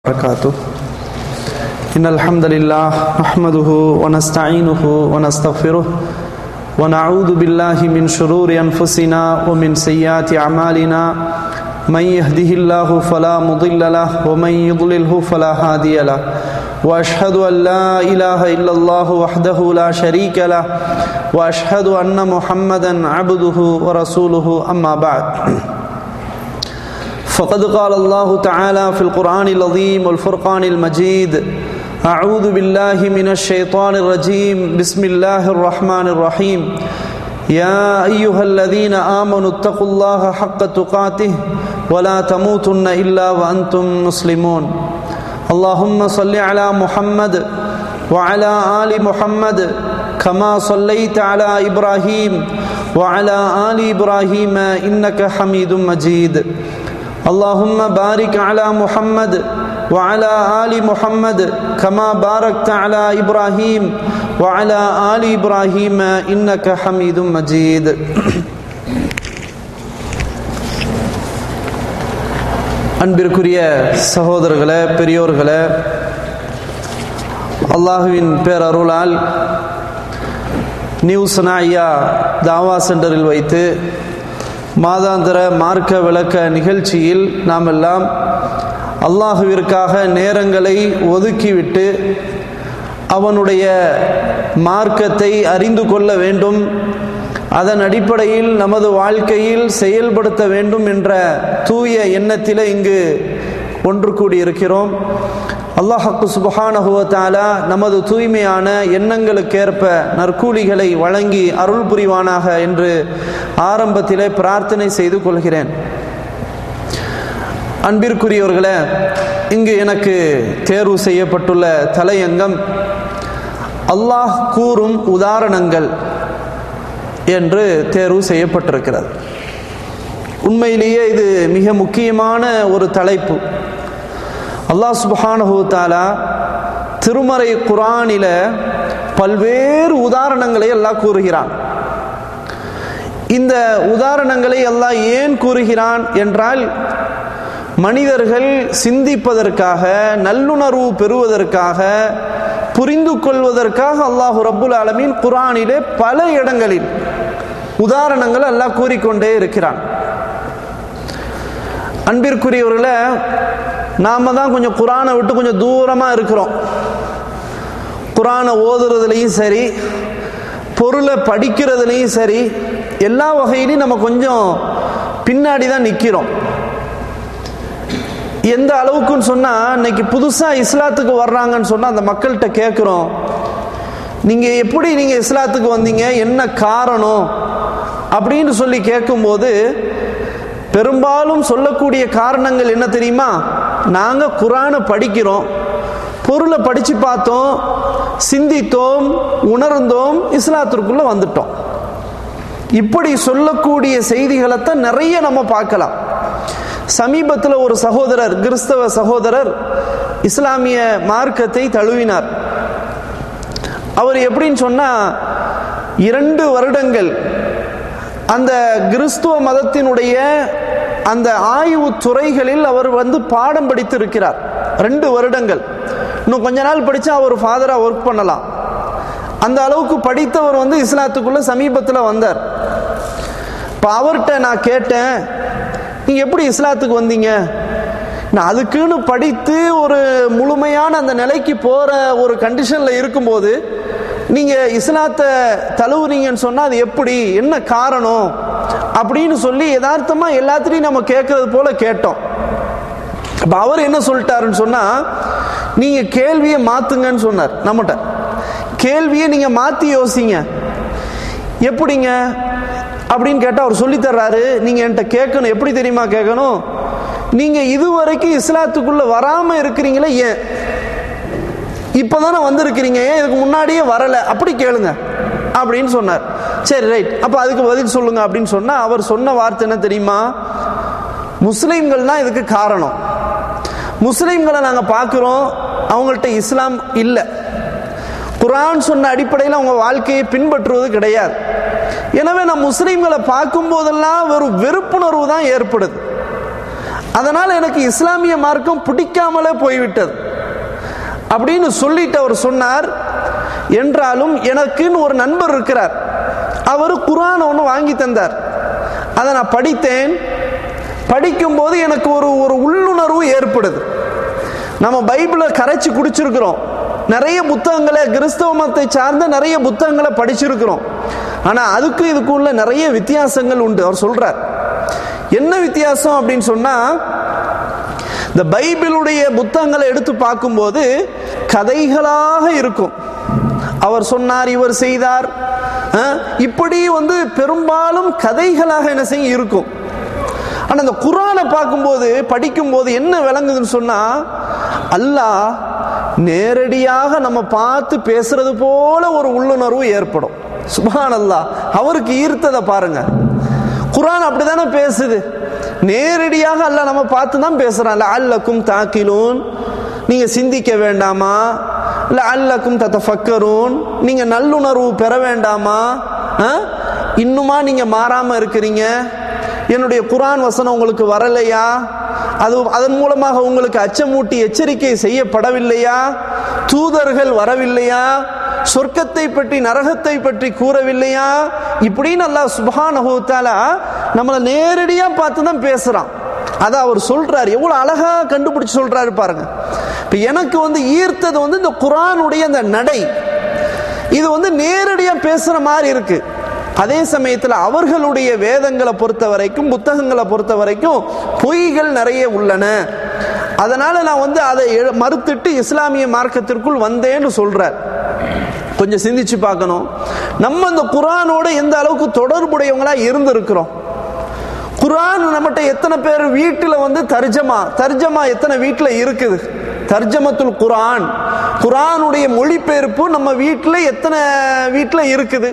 وبركاته إن الحمد لله نحمده ونستعينه ونستغفره ونعوذ بالله من شرور أنفسنا ومن سيئات أعمالنا من يهده الله فلا مضل له ومن يضلله فلا هادي له وأشهد أن لا إله إلا الله وحده لا شريك له وأشهد أن محمدا عبده ورسوله أما بعد فقد قال الله تعالى في القرآن العظيم والفرقان المجيد أعوذ بالله من الشيطان الرجيم بسم الله الرحمن الرحيم يا أيها الذين آمنوا اتقوا الله حق تقاته ولا تموتن إلا وأنتم مسلمون اللهم صل على محمد وعلى آل محمد كما صليت على إبراهيم وعلى آل إبراهيم إنك حميد مجيد اللهم بارك على محمد وعلى آل محمد كما باركت على إبراهيم وعلى آل إبراهيم إنك حميد مجيد அன்பிற்குரிய சகோதரர்களே பெரியோர்களே அல்லாஹுவின் பேரருளால் நியூ சனாயா தாவா சென்டரில் வைத்து மாதாந்திர மார்க்க விளக்க நிகழ்ச்சியில் நாம் எல்லாம் அல்லாஹுவிற்காக நேரங்களை ஒதுக்கிவிட்டு அவனுடைய மார்க்கத்தை அறிந்து கொள்ள வேண்டும் அதன் அடிப்படையில் நமது வாழ்க்கையில் செயல்படுத்த வேண்டும் என்ற தூய எண்ணத்தில் இங்கு ஒன்று கூடியிருக்கிறோம் அல்லாஹக்கு சுபஹானஹுவத்தாலா நமது தூய்மையான எண்ணங்களுக்கேற்ப நற்கூலிகளை வழங்கி அருள் புரிவானாக என்று ஆரம்பத்திலே பிரார்த்தனை செய்து கொள்கிறேன் அன்பிற்குரியவர்களே இங்கு எனக்கு தேர்வு செய்யப்பட்டுள்ள தலையங்கம் அல்லாஹ் கூறும் உதாரணங்கள் என்று தேர்வு செய்யப்பட்டிருக்கிறது உண்மையிலேயே இது மிக முக்கியமான ஒரு தலைப்பு அல்லாஹ் சுபஹானஹு தாலா திருமறை குரானில பல்வேறு உதாரணங்களை எல்லாம் கூறுகிறான் இந்த உதாரணங்களை எல்லாம் ஏன் கூறுகிறான் என்றால் மனிதர்கள் சிந்திப்பதற்காக நல்லுணர்வு பெறுவதற்காக புரிந்து கொள்வதற்காக அல்லாஹு ரப்புல் ஆலமீன் குரானிலே பல இடங்களில் உதாரணங்கள் எல்லாம் கூறிக்கொண்டே இருக்கிறான் அன்பிற்குரியவர்களை நாம தான் கொஞ்சம் குரானை விட்டு கொஞ்சம் தூரமாக இருக்கிறோம் குரானை ஓதுறதுலையும் சரி பொருளை படிக்கிறதுலையும் சரி எல்லா வகையிலையும் நம்ம கொஞ்சம் பின்னாடி தான் நிற்கிறோம் எந்த அளவுக்குன்னு சொன்னால் இன்னைக்கு புதுசாக இஸ்லாத்துக்கு வர்றாங்கன்னு சொன்னால் அந்த மக்கள்கிட்ட கேட்குறோம் நீங்கள் எப்படி நீங்கள் இஸ்லாத்துக்கு வந்தீங்க என்ன காரணம் அப்படின்னு சொல்லி கேட்கும்போது பெரும்பாலும் சொல்லக்கூடிய காரணங்கள் என்ன தெரியுமா நாங்கள் குரானை படிக்கிறோம் பொருளை படித்து பார்த்தோம் சிந்தித்தோம் உணர்ந்தோம் இஸ்லாத்திற்குள்ள வந்துட்டோம் இப்படி சொல்லக்கூடிய செய்திகளைத்தான் நிறைய நம்ம பார்க்கலாம் சமீபத்தில் ஒரு சகோதரர் கிறிஸ்தவ சகோதரர் இஸ்லாமிய மார்க்கத்தை தழுவினார் அவர் எப்படின்னு சொன்னா இரண்டு வருடங்கள் அந்த கிறிஸ்துவ மதத்தினுடைய அந்த ஆய்வு துறைகளில் அவர் வந்து பாடம் படித்து இருக்கிறார் ரெண்டு வருடங்கள் இன்னும் கொஞ்ச நாள் படிச்சா அவர் ஃபாதரா ஒர்க் பண்ணலாம் அந்த அளவுக்கு படித்தவர் வந்து இஸ்லாத்துக்குள்ள சமீபத்தில் வந்தார் இப்போ அவர்கிட்ட நான் கேட்டேன் நீங்க எப்படி இஸ்லாத்துக்கு வந்தீங்க நான் அதுக்குன்னு படித்து ஒரு முழுமையான அந்த நிலைக்கு போற ஒரு கண்டிஷன்ல இருக்கும்போது நீங்க இஸ்லாத்தை தழுவுறீங்கன்னு சொன்னா அது எப்படி என்ன காரணம் அப்படின்னு சொல்லி யதார்த்தமா எல்லாத்திலையும் நம்ம கேட்கறது போல கேட்டோம் அப்ப அவர் என்ன சொல்லிட்டாருன்னு சொன்னா நீங்க கேள்வியை மாத்துங்கன்னு சொன்னார் நம்மகிட்ட கேள்வியை நீங்க மாத்தி யோசிங்க எப்படிங்க அப்படின்னு கேட்டால் அவர் சொல்லி தர்றாரு நீங்க என்கிட்ட கேட்கணும் எப்படி தெரியுமா கேட்கணும் நீங்க இதுவரைக்கும் இஸ்லாத்துக்குள்ள வராம இருக்கிறீங்களே ஏன் இப்பதானே வந்திருக்கிறீங்க ஏன் இதுக்கு முன்னாடியே வரல அப்படி கேளுங்க அப்படின்னு சொன்னார் சரி ரைட் அப்ப அதுக்கு பதில் சொல்லுங்க அப்படின்னு சொன்னா அவர் சொன்ன வார்த்தை என்ன தெரியுமா முஸ்லீம்கள் தான் இதுக்கு காரணம் முஸ்லீம்களை நாங்க பார்க்கிறோம் அவங்கள்ட்ட இஸ்லாம் இல்லை குரான் சொன்ன அடிப்படையில் அவங்க வாழ்க்கையை பின்பற்றுவது கிடையாது எனவே நம் முஸ்லீம்களை பார்க்கும் போதெல்லாம் ஒரு வெறுப்புணர்வு தான் ஏற்படுது அதனால் எனக்கு இஸ்லாமிய மார்க்கம் பிடிக்காமலே போய்விட்டது அப்படின்னு சொல்லிட்டு அவர் சொன்னார் என்றாலும் எனக்குன்னு ஒரு நண்பர் இருக்கிறார் அவர் குரான் ஒன்று வாங்கி தந்தார் அதை நான் படித்தேன் படிக்கும்போது எனக்கு ஒரு ஒரு உள்ளுணர்வு ஏற்படுது நம்ம பைபிளை கரைச்சி குடிச்சிருக்கிறோம் நிறைய புத்தகங்களை கிறிஸ்தவ மதத்தை சார்ந்த நிறைய புத்தகங்களை படிச்சிருக்கிறோம் ஆனால் அதுக்கு இதுக்குள்ள நிறைய வித்தியாசங்கள் உண்டு அவர் சொல்றார் என்ன வித்தியாசம் அப்படின்னு சொன்னா இந்த பைபிளுடைய புத்தகங்களை எடுத்து பார்க்கும்போது கதைகளாக இருக்கும் அவர் சொன்னார் இவர் செய்தார் அஹ், இப்படி வந்து பெரும்பாலும் கதைகளாக என்ன செய்ய இருக்கும் ஆனா இந்த குரானை பார்க்கும்போது படிக்கும்போது என்ன விளங்குதுன்னு சொன்னா அல்லாஹ் நேரடியாக நம்ம பார்த்து பேசுறது போல ஒரு உள்ளுணர்வு ஏற்படும் சுபான் அல்லாஹ் அவருக்கு ஈர்த்ததை பாருங்க குரான் அப்படிதானே பேசுது நேரடியாக அல்ல நம்ம பார்த்து தான் பேசுறான் அல்லக்கும் தாக்கிலூன் நீங்க சிந்திக்க வேண்டாமா இல்ல அல்லக்கும் தத்தஃபக்கரூன் நீங்க நல்லுணர்வு பெற வேண்டாமா ஆ? இன்னுமா நீங்க மாறாம இருக்கிறீங்க என்னுடைய குரான் வசனம் உங்களுக்கு வரலையா அது அதன் மூலமாக உங்களுக்கு அச்சமூட்டி எச்சரிக்கை செய்யப்படவில்லையா தூதர்கள் வரவில்லையா சொர்க்கத்தை பற்றி நரகத்தை பற்றி கூறவில்லையா இப்படின்னு அல்லாஹ் சுப்ஹானஹு தஆலா நம்மளை நேரடியா பார்த்து தான் பேசுறான் அதை அவர் சொல்றாரு எவ்வளவு அழகா கண்டுபிடிச்சு சொல்றாரு பாருங்க இப்ப எனக்கு வந்து ஈர்த்தது வந்து இந்த குரானுடைய அந்த நடை இது வந்து நேரடியா பேசுற மாதிரி இருக்கு அதே சமயத்தில் அவர்களுடைய வேதங்களை பொறுத்த வரைக்கும் புத்தகங்களை பொறுத்த வரைக்கும் பொய்கள் நிறைய உள்ளன அதனால நான் வந்து அதை எ- மறுத்துட்டு இஸ்லாமிய மார்க்கத்திற்குள் வந்தேன்னு சொல்றார் கொஞ்சம் சிந்திச்சு பார்க்கணும் நம்ம இந்த குரானோட எந்த அளவுக்கு தொடர்புடையவங்களா இருந்திருக்கிறோம் குரான் நம்மகிட்ட எத்தனை பேர் வீட்டில் வந்து தர்ஜமா தர்ஜமா எத்தனை வீட்டில் இருக்குது தர்ஜமத்துல் குரான் குரானுடைய மொழிபெயர்ப்பு நம்ம வீட்டில் எத்தனை வீட்டில் இருக்குது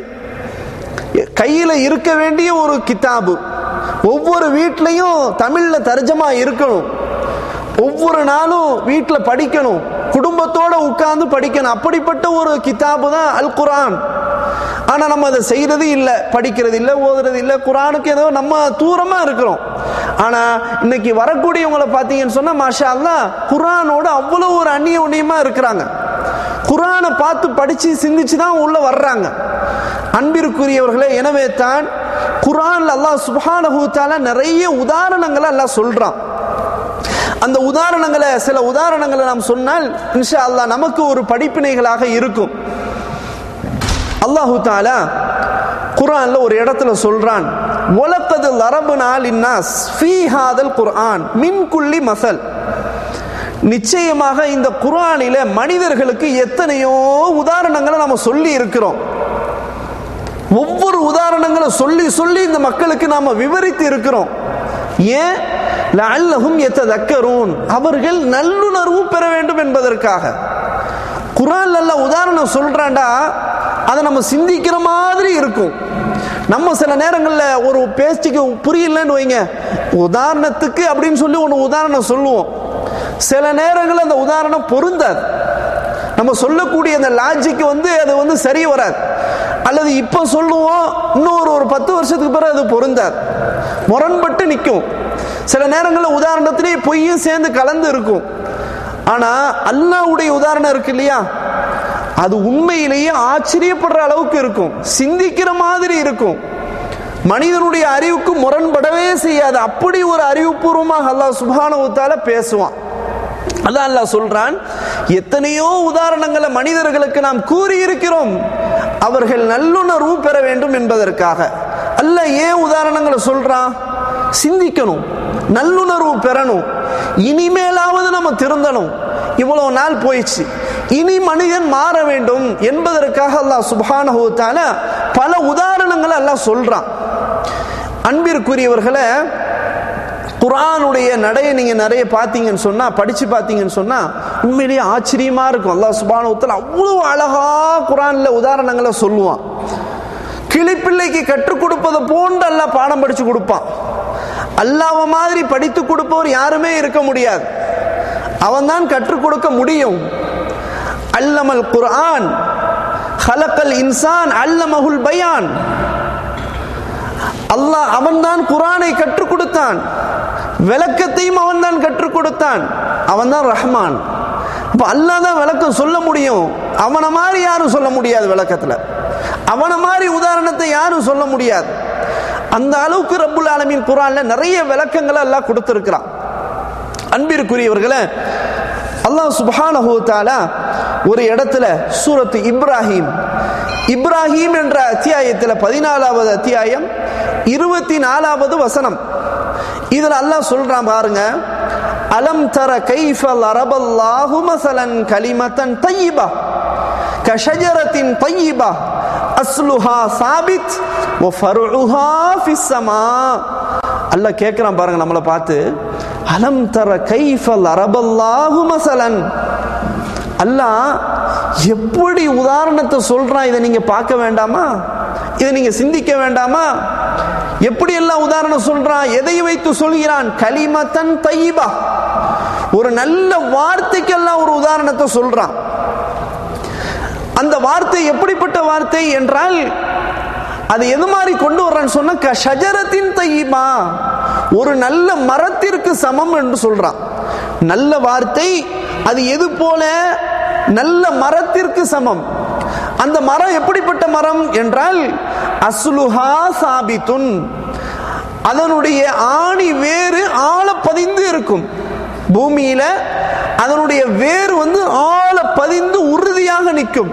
கையில் இருக்க வேண்டிய ஒரு கிதாபு ஒவ்வொரு வீட்லையும் தமிழ்ல தர்ஜமா இருக்கணும் ஒவ்வொரு நாளும் வீட்டில் படிக்கணும் குடும்பத்தோட உட்கார்ந்து படிக்கணும் அப்படிப்பட்ட ஒரு கிதாபு தான் அல் குரான் ஆனா நம்ம அதை செய்யறது இல்லை படிக்கிறது இல்லை ஓதுறது இல்லை குரானுக்கு ஏதோ நம்ம தூரமா இருக்கிறோம் ஆனா இன்னைக்கு வரக்கூடியவங்களை பார்த்தீங்கன்னு சொன்னா மாஷா அல்லாஹ் குரானோட அவ்வளவு ஒரு அந்நியோன்யமா இருக்கிறாங்க குரானை பார்த்து படிச்சு சிந்திச்சு தான் உள்ள வர்றாங்க அன்பிற்குரியவர்களே எனவே தான் குரான்ல அல்லாஹ் சுப்ஹானஹு தஆலா நிறைய உதாரணங்களை அல்லாஹ் சொல்றான் அந்த உதாரணங்களை சில உதாரணங்களை நாம் சொன்னால் இன்ஷா அல்லாஹ் நமக்கு ஒரு படிப்பினைகளாக இருக்கும் அல்லாஹு தாலா குர்ஆன்ல ஒரு இடத்துல சொல்றான் ஒலக்கது லரபுனா லின்னாஸ் ஃபீ ஹாதல் குர்ஆன் மின் குல்லி மசல் நிச்சயமாக இந்த குர்ஆனில மனிதர்களுக்கு எத்தனையோ உதாரணங்களை நம்ம சொல்லி இருக்கிறோம் ஒவ்வொரு உதாரணங்களை சொல்லி சொல்லி இந்த மக்களுக்கு நாம விவரித்து இருக்கிறோம் ஏன் லஅல்லஹும் யத்ததக்கரூன் அவர்கள் நல்லுணர்வு பெற வேண்டும் என்பதற்காக குரான் நல்ல உதாரணம் சொல்றான்டா அதை நம்ம சிந்திக்கிற மாதிரி இருக்கும் நம்ம சில நேரங்களில் ஒரு பேச்சுக்கு புரியலன்னு வைங்க உதாரணத்துக்கு அப்படின்னு சொல்லி ஒன்று உதாரணம் சொல்லுவோம் சில நேரங்களில் அந்த உதாரணம் பொருந்தாது நம்ம சொல்லக்கூடிய அந்த லாஜிக் வந்து அது வந்து சரி வராது அல்லது இப்போ சொல்லுவோம் இன்னொரு ஒரு பத்து வருஷத்துக்கு பிறகு அது பொருந்தாது முரண்பட்டு நிற்கும் சில நேரங்களில் உதாரணத்திலேயே பொய்யும் சேர்ந்து கலந்து இருக்கும் ஆனா அல்லாஹ்வுடைய உதாரணம் இருக்கு இல்லையா அது உண்மையிலேயே ஆச்சரியப்படுற அளவுக்கு இருக்கும் சிந்திக்கிற மாதிரி இருக்கும் மனிதனுடைய அறிவுக்கு முரண்படவே செய்யாது அப்படி ஒரு அறிவுபூர்வமாக அல்லாஹ் சுப்ஹானஹு தஆலா பேசுவான் அதான் அல்லாஹ் சொல்றான் எத்தனையோ உதாரணங்களை மனிதர்களுக்கு நாம் கூறி இருக்கிறோம் அவர்கள் நல்லுணர்வு பெற வேண்டும் என்பதற்காக அல்லாஹ் ஏன் உதாரணங்களை சொல்றான் சிந்திக்கணும் நல்லுணர்வு பெறணும் இனிமேலாவது நம்ம திருந்தணும் இவ்வளவு நாள் போயிடுச்சு இனி மனிதன் மாற வேண்டும் என்பதற்காக அல்லாஹ் சுப்ஹானஹு தஆலா பல உதாரணங்களை அல்லாஹ் சொல்றான் அன்பிற்குரியவர்களை குரானுடைய நடையை நீங்க நிறைய பார்த்தீங்கன்னு சொன்னா படிச்சு பார்த்தீங்கன்னு சொன்னா உண்மையிலேயே ஆச்சரியமா இருக்கும் அல்லாஹ் சுபானுவத்தில் அவ்வளவு அழகா குரான்ல உதாரணங்களை சொல்லுவான் கிளிப்பிள்ளைக்கு கற்றுக் கொடுப்பதை போன்று அல்லாஹ் பாடம் படிச்சு கொடுப்பான் அல்லாஹ் மாதிரி படித்து கொடுப்பவர் யாருமே இருக்க முடியாது அவன் தான் கற்றுக் கொடுக்க முடியும் அல்லமல் குர்ஆன் ஹலக்கல் இன்சான் அல்லமஹுல் பயான் அல்லாஹ் அவன்தான் குரானை கற்றுக் கொடுத்தான் விளக்கத்தையும் அவன் தான் கற்றுக் கொடுத்தான் அவன் தான் ரஹ்மான் அப்ப அல்லாஹ் தான் விளக்கம் சொல்ல முடியும் அவனை மாதிரி யாரும் சொல்ல முடியாது விளக்கத்துல அவனை மாதிரி உதாரணத்தை யாரும் சொல்ல முடியாது அந்த அளவுக்கு ரப்புல் ஆலமீன் குரான்ல நிறைய விளக்கங்களை எல்லாம் கொடுத்திருக்கிறான் அன்பிற்குரியவர்களே அல்லாஹ் சுப்ஹானஹு தஆலா ஒரு இடத்துல சூரத்து இப்ராஹிம் இப்ராஹிம் என்ற அத்தியாயத்தில் பதினாலாவது அத்தியாயம் இருபத்தி நாலாவது வசனம் இதுல அல்லாஹ் சொல்றான் பாருங்க அலம் தர கைஃப லரபல்லாஹு மஸலன் கலிமத்தன் தய்யிபா கஷஜரத்தின் தய்யிபா அஸ்லுஹா சாபித் வ ஃபர்உஹா ஃபிஸ் ஸமா அல்லாஹ் கேட்கிறான் பாருங்க நம்மளை பார்த்து அலம் தர கைஃப லரபல்லாஹு மஸலன் அல்லாஹ் எப்படி உதாரணத்தை சொல்றான் இதை நீங்க பார்க்க வேண்டாமா இதை நீங்க சிந்திக்க வேண்டாமா எப்படி எல்லாம் உதாரணம் சொல்றான் எதை வைத்து சொல்கிறான் கலிமத்தன் தையிபா ஒரு நல்ல வார்த்தைக்கெல்லாம் ஒரு உதாரணத்தை சொல்றான் அந்த வார்த்தை எப்படிப்பட்ட வார்த்தை என்றால் அது எது மாதிரி கொண்டு வர்றான்னு சொன்னா க ஷஜரத்தின் தையிபா ஒரு நல்ல மரத்திற்கு சமம் என்று சொல்றான் நல்ல வார்த்தை அது எது போல நல்ல மரத்திற்கு சமம் அந்த மரம் எப்படிப்பட்ட மரம் என்றால் அஸ்லுஹா சாபித்துன் அதனுடைய ஆணி வேறு ஆழ பதிந்து இருக்கும் பூமியில அதனுடைய வேர் வந்து ஆழ பதிந்து உறுதியாக நிற்கும்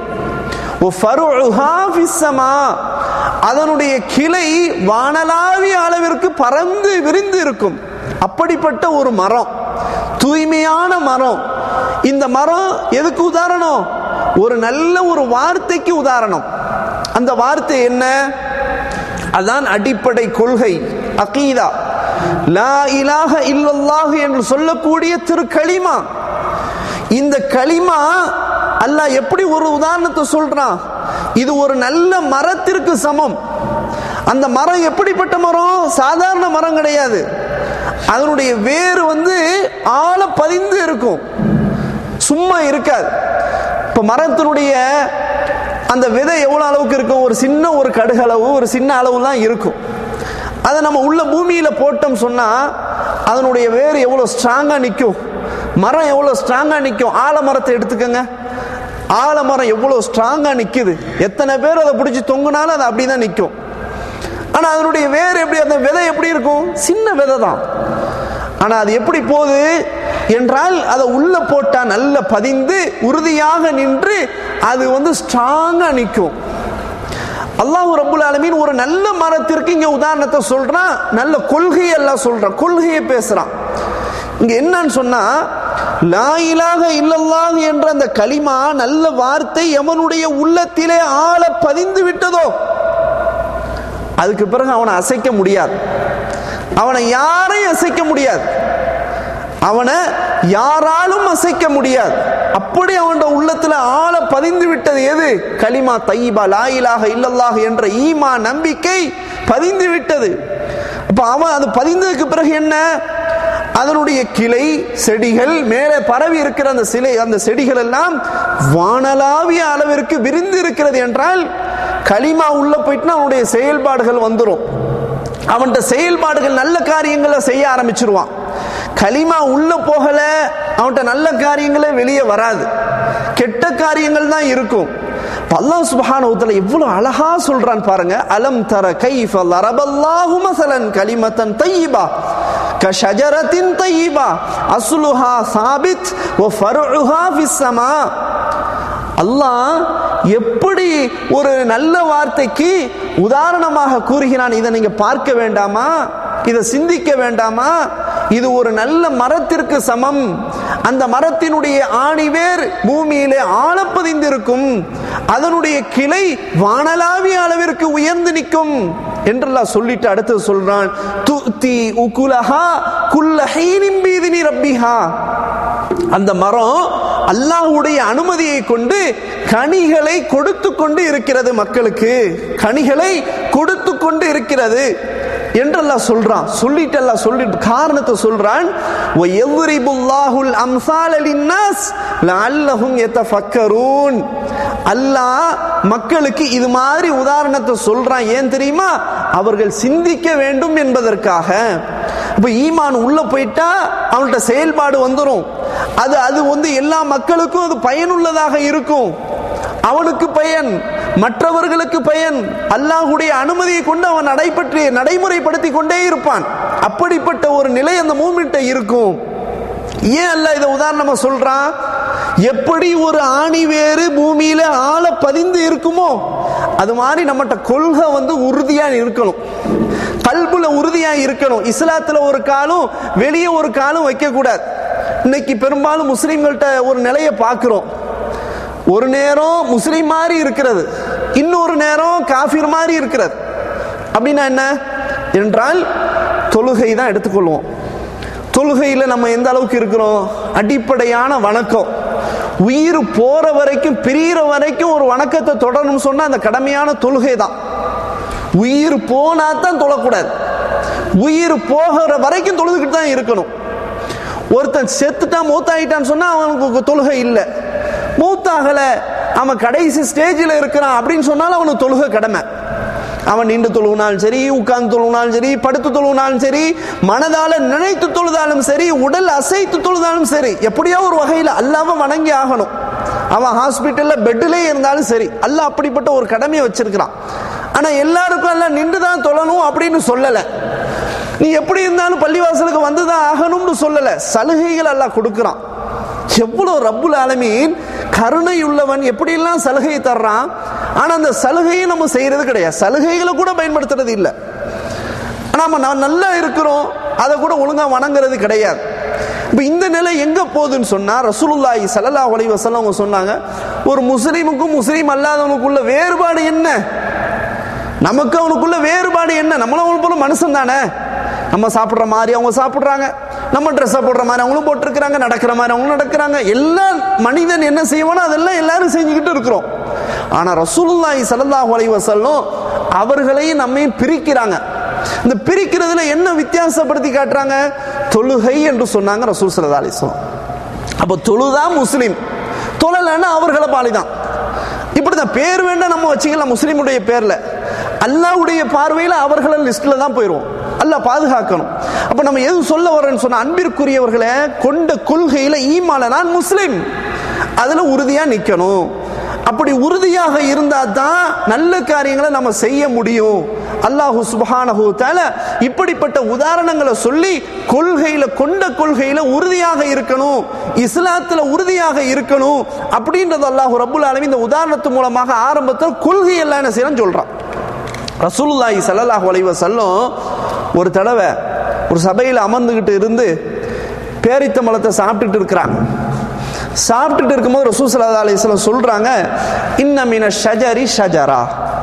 அதனுடைய கிளை வானலாவிய அளவிற்கு பறந்து விரிந்து இருக்கும் அப்படிப்பட்ட ஒரு மரம் தூய்மையான மரம் இந்த மரம் எதுக்கு உதாரணம் ஒரு நல்ல ஒரு வார்த்தைக்கு உதாரணம் அந்த வார்த்தை என்ன அதான் அடிப்படை கொள்கை அகீதா லா இலாஹ இல்லல்லாஹு என்று சொல்லக்கூடிய திரு களிமா இந்த களிமா அல்லாஹ் எப்படி ஒரு உதாரணத்தை சொல்றான் இது ஒரு நல்ல மரத்திற்கு சமம் அந்த மரம் எப்படிப்பட்ட மரம் சாதாரண மரம் கிடையாது அதனுடைய வேறு வந்து ஆழ பதிந்து இருக்கும் சும்மா இருக்காது இப்ப மரத்தினுடைய அந்த விதை எவ்வளவு அளவுக்கு இருக்கும் ஒரு சின்ன ஒரு கடுகளவு ஒரு சின்ன அளவு தான் இருக்கும் அதை நம்ம உள்ள பூமியில போட்டோம் சொன்னா அதனுடைய வேறு எவ்வளவு ஸ்ட்ராங்கா நிற்கும் மரம் எவ்வளவு ஸ்ட்ராங்கா நிற்கும் ஆலமரத்தை எடுத்துக்கோங்க ஆலமரம் எவ்வளவு ஸ்ட்ராங்கா நிக்குது எத்தனை பேர் அதை பிடிச்சி தொங்குனாலும் அது அப்படிதான் நிற்கும் ஆனா அதனுடைய வேர் எப்படி அந்த விதை எப்படி இருக்கும் சின்ன விதை தான் ஆனா அது எப்படி போகுது என்றால் அதை உள்ள போட்டா நல்ல பதிந்து உறுதியாக நின்று அது வந்து ஸ்ட்ராங்கா நிற்கும் அல்லாஹ் ரபுல் ஆலமீன் ஒரு நல்ல மரத்திற்கு இங்க உதாரணத்தை சொல்றான் நல்ல கொள்கையை எல்லாம் சொல்றான் கொள்கையை பேசுறான் இங்க என்னன்னு சொன்னா லா இலாக இல்லல்லாஹ் என்ற அந்த களிமா நல்ல வார்த்தை எவனுடைய உள்ளத்திலே ஆழ பதிந்து விட்டதோ அதுக்கு பிறகு அவனை அசைக்க முடியாது அவனை யாரையும் அசைக்க முடியாது அவனை யாராலும் அசைக்க முடியாது அப்படி அவனோட உள்ளத்துல ஆழ பதிந்து விட்டது எது கலிமா தையீபா லாயிலாக இல்லல்லாக என்ற ஈமா நம்பிக்கை பதிந்து விட்டது அப்ப அவன் அது பதிந்ததுக்கு பிறகு என்ன அதனுடைய கிளை செடிகள் மேலே பரவி இருக்கிற அந்த சிலை அந்த செடிகள் எல்லாம் வானலாவிய அளவிற்கு விரிந்து இருக்கிறது என்றால் களிமா உள்ள போயிட்டுனா அவனுடைய செயல்பாடுகள் வந்துடும் அவன்கிட்ட செயல்பாடுகள் நல்ல காரியங்களை செய்ய ஆரம்பிச்சிருவான் களிமா உள்ள போகல அவன்கிட்ட நல்ல காரியங்களே வெளியே வராது கெட்ட காரியங்கள் தான் இருக்கும் அல்லாஹ் சுபஹானஹு எவ்வளவு அழகா சொல்றான் பாருங்க அலம் தர கைஃப லரபல்லாஹு மஸலன் கலிமத்தன் தய்யிபா கஷஜரத்தின் தய்யிபா அஸ்லுஹா சாபித் வ ஃபர்உஹா ஃபிஸ் ஸமா அல்லாஹ் எப்படி ஒரு நல்ல வார்த்தைக்கு உதாரணமாக கூறுகிறான் இதை நீங்க பார்க்க வேண்டாமா இதை சிந்திக்க வேண்டாமா இது ஒரு நல்ல மரத்திற்கு சமம் அந்த மரத்தினுடைய ஆணிவேர் பூமியிலே ஆழப்பதிந்திருக்கும் அதனுடைய கிளை வானலாவிய அளவிற்கு உயர்ந்து நிற்கும் என்றெல்லாம் சொல்லிட்டு அடுத்து சொல்றான் துத்தி உகுலஹா குல்லஹீனின் பீதினி ரப்பிஹா அந்த மரம் அல்லாஹ்வுடைய அனுமதியை கொண்டு கனிகளை கொடுத்து கொண்டு இருக்கிறது மக்களுக்கு கனிகளை கொடுத்து கொண்டு இருக்கிறது என்றெல்லாம் சொல்றான் சொல்லிட்டு எல்லாம் சொல்லிட்டு காரணத்தை சொல்றான் எவ்வரிபுல்லாஹுல் அம்சால லின்னாஸ் லஅல்லஹும் யதஃபக்கரூன் அல்லாஹ் மக்களுக்கு இது மாதிரி உதாரணத்தை சொல்றான் ஏன் தெரியுமா அவர்கள் சிந்திக்க வேண்டும் என்பதற்காக அப்ப ஈமான் உள்ள போயிட்டா அவன்கிட்ட செயல்பாடு வந்துடும் அது அது வந்து எல்லா மக்களுக்கும் அது பயனுள்ளதாக இருக்கும் அவனுக்கு பயன் மற்றவர்களுக்கு பயன் அல்லாஹுடைய அனுமதியை கொண்டு அவன் நடைபெற்று நடைமுறைப்படுத்தி கொண்டே இருப்பான் அப்படிப்பட்ட ஒரு நிலை அந்த மூமெண்ட்டை இருக்கும் ஏன் அல்ல இதை உதாரணமா சொல்றான் எப்படி ஒரு ஆணி வேறு பூமியில ஆழ பதிந்து இருக்குமோ அது மாதிரி நம்மகிட்ட கொள்கை வந்து உறுதியா இருக்கணும் கல்புல உறுதியா இருக்கணும் இஸ்லாத்துல ஒரு காலம் வெளியே ஒரு காலம் வைக்க கூடாது இன்னைக்கு பெரும்பாலும் முஸ்லிம்கள்ட்ட ஒரு நிலையை பார்க்கிறோம் ஒரு நேரம் முஸ்லிம் மாதிரி இருக்கிறது இன்னொரு நேரம் காஃபிர் மாதிரி இருக்கிறது அப்படின்னா என்ன என்றால் தொழுகை தான் எடுத்துக்கொள்வோம் தொழுகையில் நம்ம எந்த அளவுக்கு இருக்கிறோம் அடிப்படையான வணக்கம் உயிர் போற வரைக்கும் பிரியிற வரைக்கும் ஒரு வணக்கத்தை தொடரணும்னு சொன்னா அந்த கடமையான தொழுகை தான் உயிர் போனா தான் தொழக்கூடாது உயிர் போகிற வரைக்கும் தொழுதுகிட்டு தான் இருக்கணும் ஒருத்தன் செத்துட்டான் மூத்தாயிட்டான்னு சொன்னா அவனுக்கு தொழுகை இல்லை மூத்தாகல அவன் கடைசி ஸ்டேஜில் இருக்கிறான் அப்படின்னு சொன்னாலும் அவனுக்கு தொழுகை கடமை அவன் நின்று தொழுவினாலும் சரி உட்கார்ந்து தொழுவினாலும் சரி படுத்து தொழுவினாலும் சரி மனதால நினைத்து தொழுதாலும் சரி உடல் அசைத்து தொழுதாலும் சரி எப்படியோ ஒரு வகையில் அல்லாம வணங்கி ஆகணும் அவன் ஹாஸ்பிட்டல்ல பெட்டிலே இருந்தாலும் சரி அல்லாஹ் அப்படிப்பட்ட ஒரு கடமையை வச்சிருக்கிறான் ஆனா எல்லாருக்கும் எல்லாம் நின்று தான் தொழணும் அப்படின்னு சொல்லலை நீ எப்படி இருந்தாலும் பள்ளிவாசலுக்கு வந்துதான் ஆகணும்னு சொல்லல சலுகைகள் எல்லாம் கொடுக்கிறான் எவ்வளவு ரப்புல் ஆலமீன் கருணை உள்ளவன் எப்படியெல்லாம் சலுகை தர்றான் ஆனா அந்த சலுகையை நம்ம செய்யறது கிடையாது சலுகைகளை கூட பயன்படுத்துறது இல்லை நாம நான் நல்லா இருக்கிறோம் அதை கூட ஒழுங்கா வணங்குறது கிடையாது இப்ப இந்த நிலை எங்க போகுதுன்னு சொன்னா ரசூலுல்லாஹி ஸல்லல்லாஹு அலைஹி வஸல்லம் அவங்க சொன்னாங்க ஒரு முஸ்லீமுக்கும் முஸ்லீம் அல்லாதவனுக்குள்ள வேறுபாடு என்ன நமக்கு அவனுக்குள்ள வேறுபாடு என்ன நம்மளும் அவனு போல மனுஷன் தானே நம்ம சாப்பிட்ற மாதிரி அவங்க சாப்பிட்றாங்க நம்ம ட்ரெஸ்ஸை போடுற மாதிரி அவங்களும் போட்டிருக்கிறாங்க நடக்கிற மாதிரி அவங்களும் நடக்கிறாங்க எல்லா மனிதன் என்ன செய்வானோ அதெல்லாம் எல்லாரும் செஞ்சுக்கிட்டு இருக்கிறோம் ஆனா ரசூலுல்லாஹி ஸல்லல்லாஹு அலைஹி வஸல்லம் அவர்களையும் நம்மையும் பிரிக்கிறாங்க இந்த பிரிக்கிறதுல என்ன வித்தியாசப்படுத்தி காட்டுறாங்க தொழுகை என்று சொன்னாங்க ரசூல் ஸல்லல்லாஹு அலைஹி வஸல்லம் அப்போ தொழுதா முஸ்லீம் தொழலைன்னா அவர்களை பாலிதான் இப்படிதான் பேர் வேண்டாம் நம்ம வச்சுக்கலாம் முஸ்லீமுடைய பேர்ல அல்லாவுடைய பார்வையில் அவர்கள லிஸ்ட்ல தான் போயிடுவோம் அல்லாஹ் பாதுகாக்கணும் அப்ப நம்ம எது சொல்ல வரோம்னு சொன்ன அன்பிற்குரியவர்களை கொண்ட கொள்கையில ஈமால நான் முஸ்லிம் அதுல உறுதியா நிக்கணும் அப்படி உறுதியாக இருந்தா தான் நல்ல காரியங்களை நம்ம செய்ய முடியும் அல்லாஹு சுபஹானஹு தஆல இப்படிப்பட்ட உதாரணங்களை சொல்லி கொள்கையில கொண்ட கொள்கையில உறுதியாக இருக்கணும் இஸ்லாத்துல உறுதியாக இருக்கணும் அப்படின்றது அல்லாஹு ரப்புல் ஆலமீன் இந்த உதாரணத்து மூலமாக ஆரம்பத்தில் கொள்கை எல்லாம் என்ன செய்யணும் சொல்றான் ரசூலுல்லாஹி ஸல்லல்லாஹு அலைஹி வஸல்லம் ஒரு தடவை ஒரு சபையில் அமர்ந்துகிட்டு இருந்து பேரித்தம்பழத்தை சாப்பிட்டுட்டு இருக்கிறாங்க சாப்பிட்டுட்டு இருக்கும்போது ரசூல் ஸல்லல்லாஹு அலைஹி வஸல்லம் சொல்றாங்க இன்னமின ஷஜரி ஷஜரா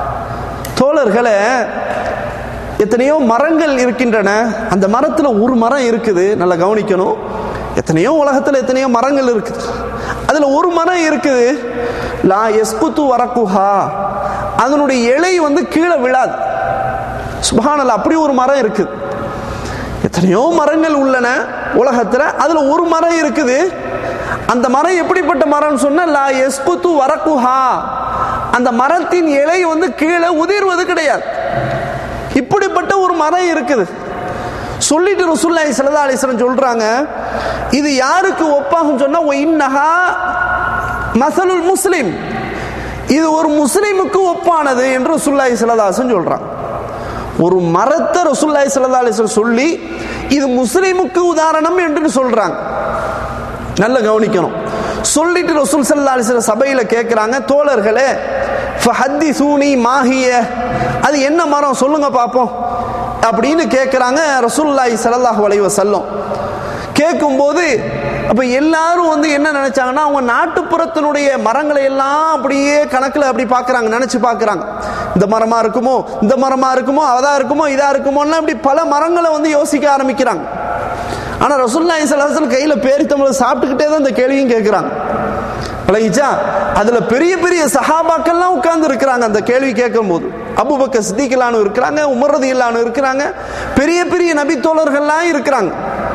தோழர்களே எத்தனையோ மரங்கள் இருக்கின்றன அந்த மரத்தில் ஒரு மரம் இருக்குது நல்லா கவனிக்கணும் எத்தனையோ உலகத்தில் எத்தனையோ மரங்கள் இருக்குது அதில் ஒரு மரம் இருக்குது லா எஸ்குத்து வரக்குஹா அதனுடைய இலை வந்து கீழே விழாது சுபஹானல்லா அப்படி ஒரு மரம் இருக்குது எத்தனையோ மரங்கள் உள்ளன உலகத்தில் அதில் ஒரு மரம் இருக்குது அந்த மரம் எப்படிப்பட்ட மரம்னு சொன்னா லா எஸ்குத்து வரக்குஹா அந்த மரத்தின் இலை வந்து கீழே உதிர்வது கிடையாது இப்படிப்பட்ட ஒரு மரம் இருக்குது சொல்லிட்டு ரசூல்லாய் சல்லா அலிஸ்லம் சொல்றாங்க இது யாருக்கு ஒப்பாகும் சொன்னா "ஒ இன்னஹா மசலுல் முஸ்லிம் இது ஒரு முஸ்லிமுக்கு ஒப்பானது என்று ரசூல்லாய் சல்லதாசன் சொல்றான் ஒரு மரத்தை ரசூல்லாய் சல்லா அலிஸ்லம் சொல்லி இது முஸ்லிமுக்கு உதாரணம் என்று சொல்றாங்க நல்ல கவனிக்கணும் சொல்லிட்டு ரசூல் சல்லா அலிஸ்ல சபையில கேட்கிறாங்க தோழர்களே ஃபஹத்தி சூனி மாஹிய அது என்ன மரம் சொல்லுங்க பார்ப்போம் அப்படின்னு கேட்குறாங்க ரசூலுல்லாஹி ஸல்லல்லாஹு அலைஹி வஸல்லம் கேட்கும்போது அப்ப எல்லாரும் வந்து என்ன நினைச்சாங்கன்னா அவங்க நாட்டுப்புறத்தினுடைய மரங்களை எல்லாம் அப்படியே கணக்குல அப்படி பார்க்கறாங்க நினைச்சு பார்க்கறாங்க இந்த மரமா இருக்குமோ இந்த மரமா இருக்குமோ அதா இருக்குமோ இதா இருக்குமோன்னு அப்படி பல மரங்களை வந்து யோசிக்க ஆரம்பிக்கிறாங்க ஆனா ரசூலுல்லாஹி ஸல்லல்லாஹு அலைஹி வஸல்லம் கையில பேரித்தம்பளம் சாப்பிட்டுக்கிட்டே தான் இந்த கேள்வியும் கேட்கறாங்க பழகிச்சா அதுல பெரிய பெரிய சஹாபாக்கள்லாம் உட்கார்ந்து இருக்கிறாங்க அந்த கேள்வி கேட்கும் போது அபுபக்க சித்திகளானு இருக்கிறாங்க உமரது இல்லானு இருக்கிறாங்க பெரிய பெரிய நபி தோழர்கள்லாம் இருக்கிறாங்க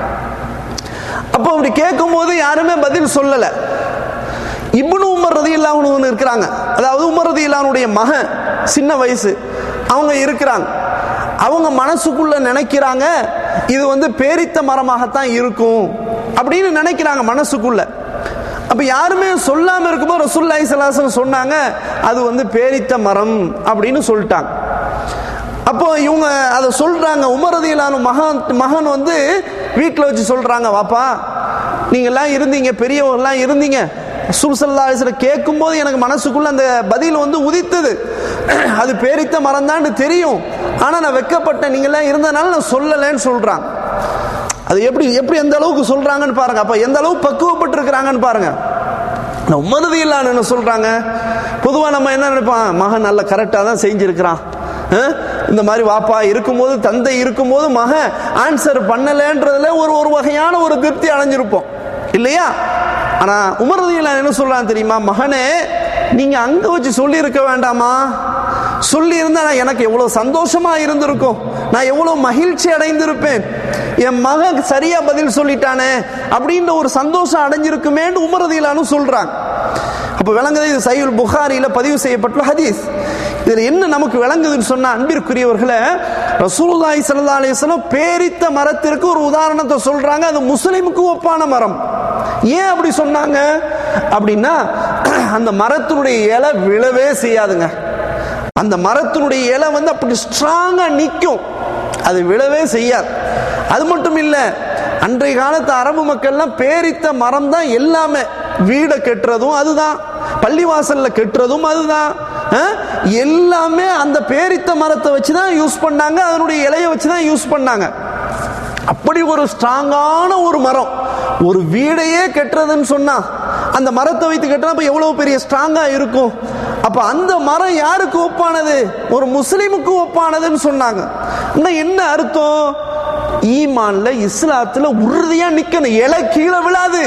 அப்போ அப்படி கேட்கும் போது யாருமே பதில் சொல்லல இப்னு உமர் ரதி இல்லாமனு இருக்கிறாங்க அதாவது உமர் ரதி இல்லானுடைய மகன் சின்ன வயசு அவங்க இருக்கிறாங்க அவங்க மனசுக்குள்ள நினைக்கிறாங்க இது வந்து பேரித்த மரமாகத்தான் இருக்கும் அப்படின்னு நினைக்கிறாங்க மனசுக்குள்ள அப்ப யாருமே சொல்லாம இருக்கும்போது ரசூல்லாய் சலாசன் சொன்னாங்க அது வந்து பேரித்த மரம் அப்படின்னு சொல்லிட்டாங்க அப்போ இவங்க அதை சொல்றாங்க உமரதியிலான மகன் மகன் வந்து வீட்டில் வச்சு சொல்றாங்க வாப்பா நீங்கெல்லாம் இருந்தீங்க பெரியவங்கெல்லாம் இருந்தீங்க சுல்சல்லா கேட்கும் போது எனக்கு மனசுக்குள்ள அந்த பதில் வந்து உதித்தது அது பேரித்த மரம் தான் தெரியும் ஆனா நான் வெக்கப்பட்டேன் நீங்கெல்லாம் இருந்தனால நான் சொல்லலைன்னு சொல்றாங்க அது எப்படி எப்படி எந்த அளவுக்கு சொல்றாங்கன்னு பாருங்க அப்ப எந்த அளவு பக்குவப்பட்டு இருக்கிறாங்கன்னு பாருங்க உமரதி இல்லான்னு சொல்றாங்க பொதுவா நம்ம என்ன நினைப்போம் மகன் நல்ல கரெக்டா தான் செஞ்சிருக்கிறான் அஹ்? இந்த மாதிரி வாப்பா இருக்கும்போது தந்தை இருக்கும்போது மகன் ஆன்சர் பண்ணலன்றதுல ஒரு ஒரு வகையான ஒரு திருப்தி அடைஞ்சிருப்போம் இல்லையா ஆனா உமரதியில் என்ன சொல்றான் தெரியுமா மகனே நீங்க அங்க வச்சு சொல்லி இருக்க வேண்டாமா சொல்லி இருந்தா நான் எனக்கு எவ்வளவு சந்தோஷமா இருந்திருக்கும் நான் எவ்வளவு மகிழ்ச்சி அடைந்திருப்பேன் என் மகன் சரியா பதில் சொல்லிட்டானே அப்படின்ற ஒரு சந்தோஷம் அடைஞ்சிருக்குமேன்னு உமரதியிலானு சொல்றாங்க அப்ப விளங்குது இது சையுல் புகாரியில பதிவு செய்யப்பட்டுள்ள ஹதீஸ் இதுல என்ன நமக்கு விளங்குதுன்னு சொன்னா அன்பிற்குரியவர்களை ரசூலுல்லாஹி ஸல்லல்லாஹு அலைஹி வஸல்லம் பேரித்த மரத்திற்கு ஒரு உதாரணத்தை சொல்றாங்க அது முஸ்லிமுக்கு ஒப்பான மரம் ஏன் அப்படி சொன்னாங்க அப்படின்னா அந்த மரத்தினுடைய இலை விழவே செய்யாதுங்க அந்த மரத்தினுடைய இலை வந்து அப்படி ஸ்ட்ராங்கா நிற்கும் அது விழவே செய்யாது அது மட்டும் இல்ல அன்றைய காலத்து அரபு மக்கள்லாம் பேரித்த மரம் தான் எல்லாமே வீடை கெட்டுறதும் அதுதான் பள்ளிவாசல்ல கெட்டுறதும் அதுதான் அஹ், எல்லாமே அந்த பேரித்த மரத்தை வச்சு தான் யூஸ் பண்ணாங்க அதனுடைய இலையை வச்சு தான் யூஸ் பண்ணாங்க அப்படி ஒரு ஸ்ட்ராங்கான ஒரு மரம் ஒரு வீடையே கெட்டுறதுன்னு சொன்னா அந்த மரத்தை வைத்து கட்டினா அப்ப எவ்வளவு பெரிய ஸ்ட்ராங்கா இருக்கும் அப்ப அந்த மரம் யாருக்கு ஒப்பானது ஒரு முஸ்லிமுக்கு ஒப்பானதுன்னு சொன்னாங்க இன்னும் என்ன அர்த்தம் ஈமான்ல இஸ்லாத்துல உறுதியா நிக்கணும் இலை கீழே விழாது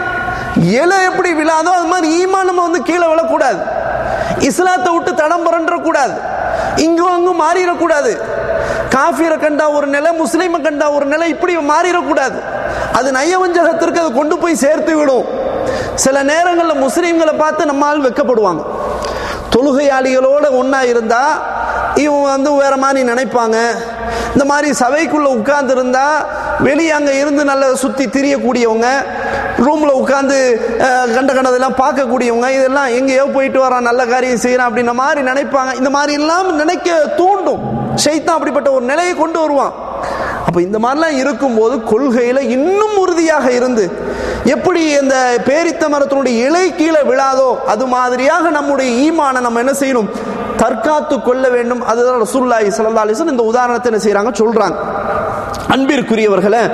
இலை எப்படி விழாதோ அது மாதிரி ஈமான் நம்ம வந்து கீழே விழக்கூடாது இஸ்லாத்தை விட்டு தடம் புரண்ட கூடாது இங்கும் அங்கும் மாறிடக்கூடாது காஃபிரை கண்டா ஒரு நிலை முஸ்லீமை கண்டா ஒரு நிலை இப்படி மாறிடக்கூடாது அது நயவஞ்சகத்திற்கு அதை கொண்டு போய் சேர்த்து விடும் சில நேரங்களில் முஸ்லீம்களை பார்த்து நம்மால் வெக்கப்படுவாங்க தொழுகையாளிகளோட ஒன்றா இருந்தா இவங்க வந்து வேற மாதிரி நினைப்பாங்க இந்த மாதிரி சபைக்குள்ள உட்கார்ந்து இருந்தா வெளியே அங்க இருந்து நல்ல சுத்தி திரியக்கூடியவங்க ரூம்ல உட்கார்ந்து அஹ், கண்ட கண்டதெல்லாம் பார்க்கக்கூடியவங்க இதெல்லாம் எங்கேயோ போயிட்டு வரான் நல்ல காரியம் செய்யறான் அப்படின்ற மாதிரி நினைப்பாங்க இந்த மாதிரி எல்லாம் நினைக்க தூண்டும் ஷைத்தான் அப்படிப்பட்ட ஒரு நிலையை கொண்டு வருவான் அப்ப இந்த மாதிரிலாம் இருக்கும்போது கொள்கையில இன்னும் உறுதியாக இருந்து எப்படி இந்த பேரித்த மரத்தினுடைய இலை கீழே விழாதோ அது மாதிரியாக நம்முடைய ஈமானை நம்ம என்ன செய்யணும் தற்காத்து கொள்ள வேண்டும் அதுதான் ரசூலுல்லாஹி ஸல்லல்லாஹு அலைஹி வஸல்லம் இந்த உதாரணத்தை என்ன செய்றாங்க சொல்றாங்க அன்பிற்குரியவர்களே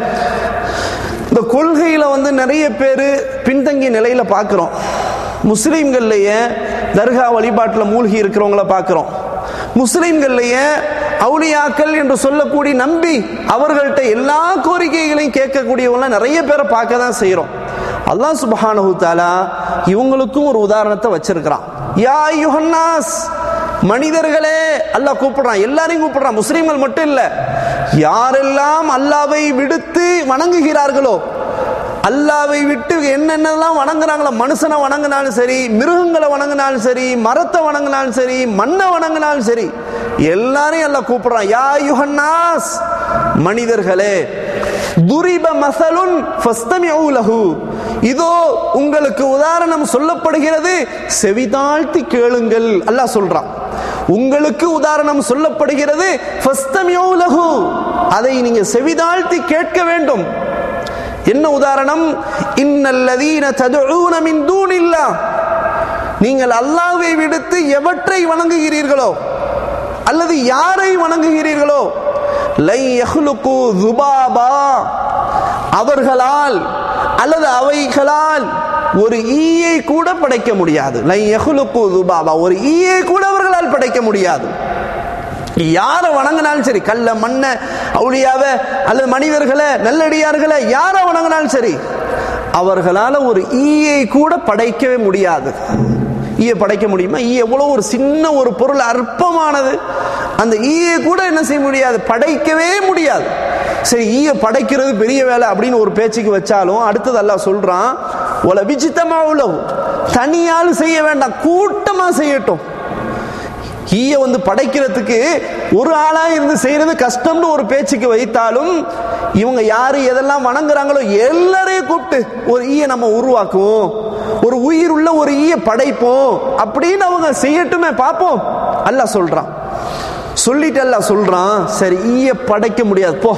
இந்த கொள்கையில வந்து நிறைய பேர் பின்தங்கிய நிலையில பார்க்கிறோம் முஸ்லீம்கள்லயே தர்கா வழிபாட்டில் மூழ்கி இருக்கிறவங்கள பார்க்கிறோம் முஸ்லீம்கள்லயே அவுலியாக்கள் என்று சொல்லக்கூடிய நம்பி அவர்கள்ட்ட எல்லா கோரிக்கைகளையும் கேட்கக்கூடியவங்க நிறைய பேரை பார்க்க தான் செய்யறோம் அல்லாஹ் சுப்ஹானஹு தஆலா இவங்களுக்கும் ஒரு உதாரணத்தை வச்சிருக்கிறான் யா யுஹன்னாஸ் மனிதர்களே அல்லாஹ் கூப்பிடுறான் எல்லாரையும் கூப்பிடுறான் முஸ்லீம்கள் மட்டும் இல்ல யாரெல்லாம் அல்லாவை விடுத்து வணங்குகிறார்களோ அல்லாவை விட்டு என்னென்னலாம் வணங்குறாங்களோ மனுஷனை வணங்கினாலும் சரி மிருகங்களை வணங்கினாலும் சரி மரத்தை வணங்கினாலும் சரி மண்ணை வணங்கினாலும் சரி எல்லாரையும் எல்லாம் கூப்பிடுறான் யா யுஹன்னாஸ் மனிதர்களே துரிப மசலுன் ஃபஸ்தமிஉ லஹு இதோ உங்களுக்கு உதாரணம் சொல்லப்படுகிறது செவிதாழ்த்தி கேளுங்கள் அல்லாஹ் சொல்றான் உங்களுக்கு உதாரணம் சொல்லப்படுகிறது ஃபஸ்தமிஉ லஹு அதை நீங்க செவிதாழ்த்தி கேட்க வேண்டும் என்ன உதாரணம் இன்னல்லதீன ததுஊன மின் தூனில்லாஹ் நீங்கள் அல்லாஹ்வை விடுத்து எவற்றை வணங்குகிறீர்களோ அல்லது யாரை வணங்குகிறீர்களோ லை யஹ்லுகு துபாபா அவர்களால் அல்லது அவைகளால் ஒரு ஈயை கூட படைக்க முடியாது லை யஹ்லுகு துபாபா ஒரு ஈயை கூட அவர்களால் படைக்க முடியாது யாரை வணங்கினாலும் சரி கல்ல மண்ண அவுளியாவ அல்லது மனிதர்களை நல்லடியார்களை யாரை வணங்கினாலும் சரி அவர்களால ஒரு ஈயை கூட படைக்கவே முடியாது ஈயை படைக்க முடியுமா ஈ எவ்வளவு ஒரு சின்ன ஒரு பொருள் அற்பமானது அந்த ஈயை கூட என்ன செய்ய முடியாது படைக்கவே முடியாது சரி ஈயை படைக்கிறது பெரிய வேலை அப்படின்னு ஒரு பேச்சுக்கு வச்சாலும் அடுத்தது அல்லாஹ் சொல்றான் உல விசித்தமா உழவு தனியால் செய்ய வேண்டாம் கூட்டமா செய்யட்டும் ஈய வந்து படைக்கிறதுக்கு ஒரு ஆளா இருந்து செய்யறது கஷ்டம்னு ஒரு பேச்சுக்கு வைத்தாலும் இவங்க யாரு எதெல்லாம் வணங்குறாங்களோ எல்லாரையும் கூப்பிட்டு ஒரு ஈய நம்ம உருவாக்குவோம் ஒரு உயிர் உள்ள ஒரு ஈய படைப்போம் அப்படின்னு அவங்க செய்யட்டுமே பார்ப்போம் அல்லாஹ் சொல்றான் சொல்லிட்டு அல்லாஹ் சொல்றான் சரி ஈய படைக்க முடியாது போ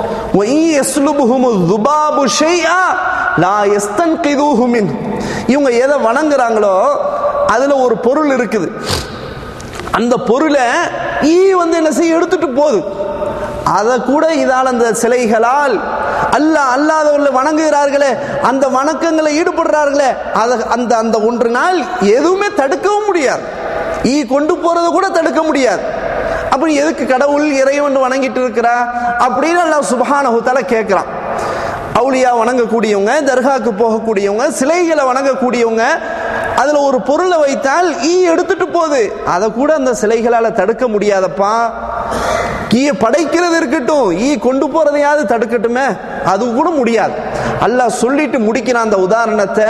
இவங்க எதை வணங்குறாங்களோ அதுல ஒரு பொருள் இருக்குது அந்த பொருளை ஈ வந்து என்ன செய்ய எடுத்துட்டு போகுது அதை கூட இதால் அந்த சிலைகளால் அல்ல அல்லாதவர்கள் வணங்குகிறார்களே அந்த வணக்கங்களை ஈடுபடுறார்களே அதை அந்த அந்த ஒன்று நாள் எதுவுமே தடுக்கவும் முடியாது ஈ கொண்டு போறதை கூட தடுக்க முடியாது அப்படி எதுக்கு கடவுள் இறைவன் வணங்கிட்டு இருக்கிறா அப்படின்னு அல்லாஹ் சுபஹானஹுத்தால கேட்கிறான் அவுளியா வணங்கக்கூடியவங்க தர்காக்கு போகக்கூடியவங்க சிலைகளை வணங்கக்கூடியவங்க அதுல ஒரு பொருளை வைத்தால் ஈ எடுத்துட்டு போகுது அதை கூட அந்த சிலைகளால தடுக்க முடியாதப்பா ஈய படைக்கிறது இருக்கட்டும் ஈ கொண்டு போறதையாவது தடுக்கட்டுமே அது கூட முடியாது அல்லாஹ் சொல்லிட்டு முடிக்கிற அந்த உதாரணத்தை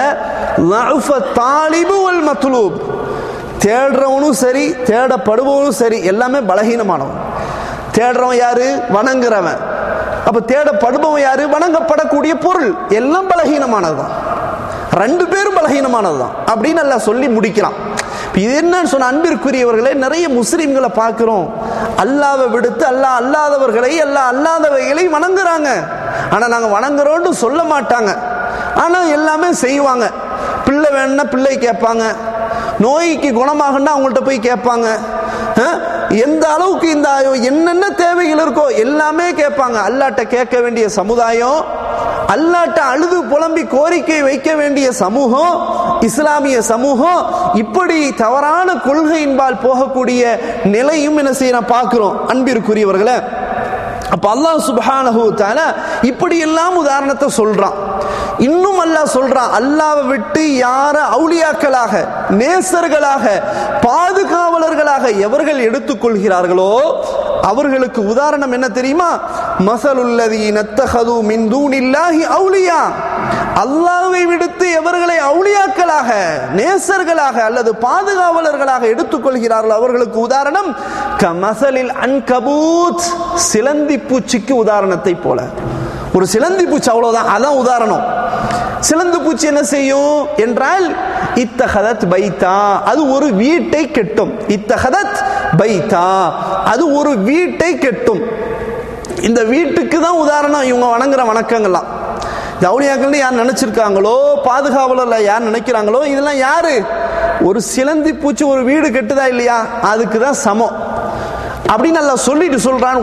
தாலிபு வல் மத்லூப் தேடுறவனும் சரி தேடப்படுபவனும் சரி எல்லாமே பலகீனமானவன் தேடுறவன் யாரு வணங்குறவன் அப்ப தேடப்படுபவன் யாரு வணங்கப்படக்கூடிய பொருள் எல்லாம் பலகீனமானதுதான் ரெண்டு பேரும் பலகீனமானதுதான் அப்படின்னு நல்லா சொல்லி முடிக்கிறான் இது என்னன்னு சொன்ன அன்பிற்குரியவர்களே நிறைய முஸ்லிம்களை பார்க்கிறோம் அல்லாவை விடுத்து அல்லாஹ் அல்லாதவர்களை அல்லாஹ் அல்லாதவைகளை வணங்குறாங்க ஆனா நாங்க வணங்குறோம்னு சொல்ல மாட்டாங்க ஆனா எல்லாமே செய்வாங்க பிள்ளை வேணும்னா பிள்ளை கேட்பாங்க நோய்க்கு குணமாகனா அவங்கள்ட்ட போய் கேட்பாங்க எந்த அளவுக்கு இந்த என்னென்ன தேவைகள் இருக்கோ எல்லாமே கேட்பாங்க அல்லாட்ட கேட்க வேண்டிய சமுதாயம் அல்லாட்ட அழுது புலம்பி கோரிக்கை வைக்க வேண்டிய சமூகம் இஸ்லாமிய சமூகம் இப்படி தவறான கொள்கையின்பால் போகக்கூடிய நிலையும் என்ன செய்ய பார்க்கிறோம் அன்பிற்குரியவர்களை அப்ப அல்லாஹ் சுபஹானஹு தால இப்படி எல்லாம் உதாரணத்தை சொல்றான் இன்னும் அல்லாஹ் சொல்றான் அல்லாவை விட்டு யார அவுளியாக்களாக நேசர்களாக பாதுகாவலர்களாக எவர்கள் எடுத்துக்கொள்கிறார்களோ அவர்களுக்கு உதாரணம் என்ன தெரியுமா மசலுல்லதி நத்தகது மின் தூனில்லாஹி அவுலியா அல்லாவை விடுத்து எவர்களை அவுளியாக்களாக நேசர்களாக அல்லது பாதுகாவலர்களாக எடுத்துக்கொள்கிறார்கள் அவர்களுக்கு உதாரணம் கமசலில் அன்கபூத் சிலந்தி பூச்சிக்கு உதாரணத்தை போல ஒரு சிலந்தி பூச்சி அவ்வளவுதான் அதான் உதாரணம் சிலந்து பூச்சி என்ன செய்யும் என்றால் இத்தகதத் பைத்தா அது ஒரு வீட்டை கெட்டும் இத்தகதத் பைத்தா அது ஒரு வீட்டை கெட்டும் இந்த வீட்டுக்கு தான் உதாரணம் இவங்க வணங்குற வணக்கங்கள்லாம் தவுளியாக்கள் யார் நினைச்சிருக்காங்களோ பாதுகாவலர்ல யார் நினைக்கிறாங்களோ இதெல்லாம் யாரு ஒரு சிலந்தி பூச்சி ஒரு வீடு கெட்டுதா இல்லையா அதுக்கு தான் சமம் அப்படின்னு நல்லா சொல்லிட்டு சொல்றான்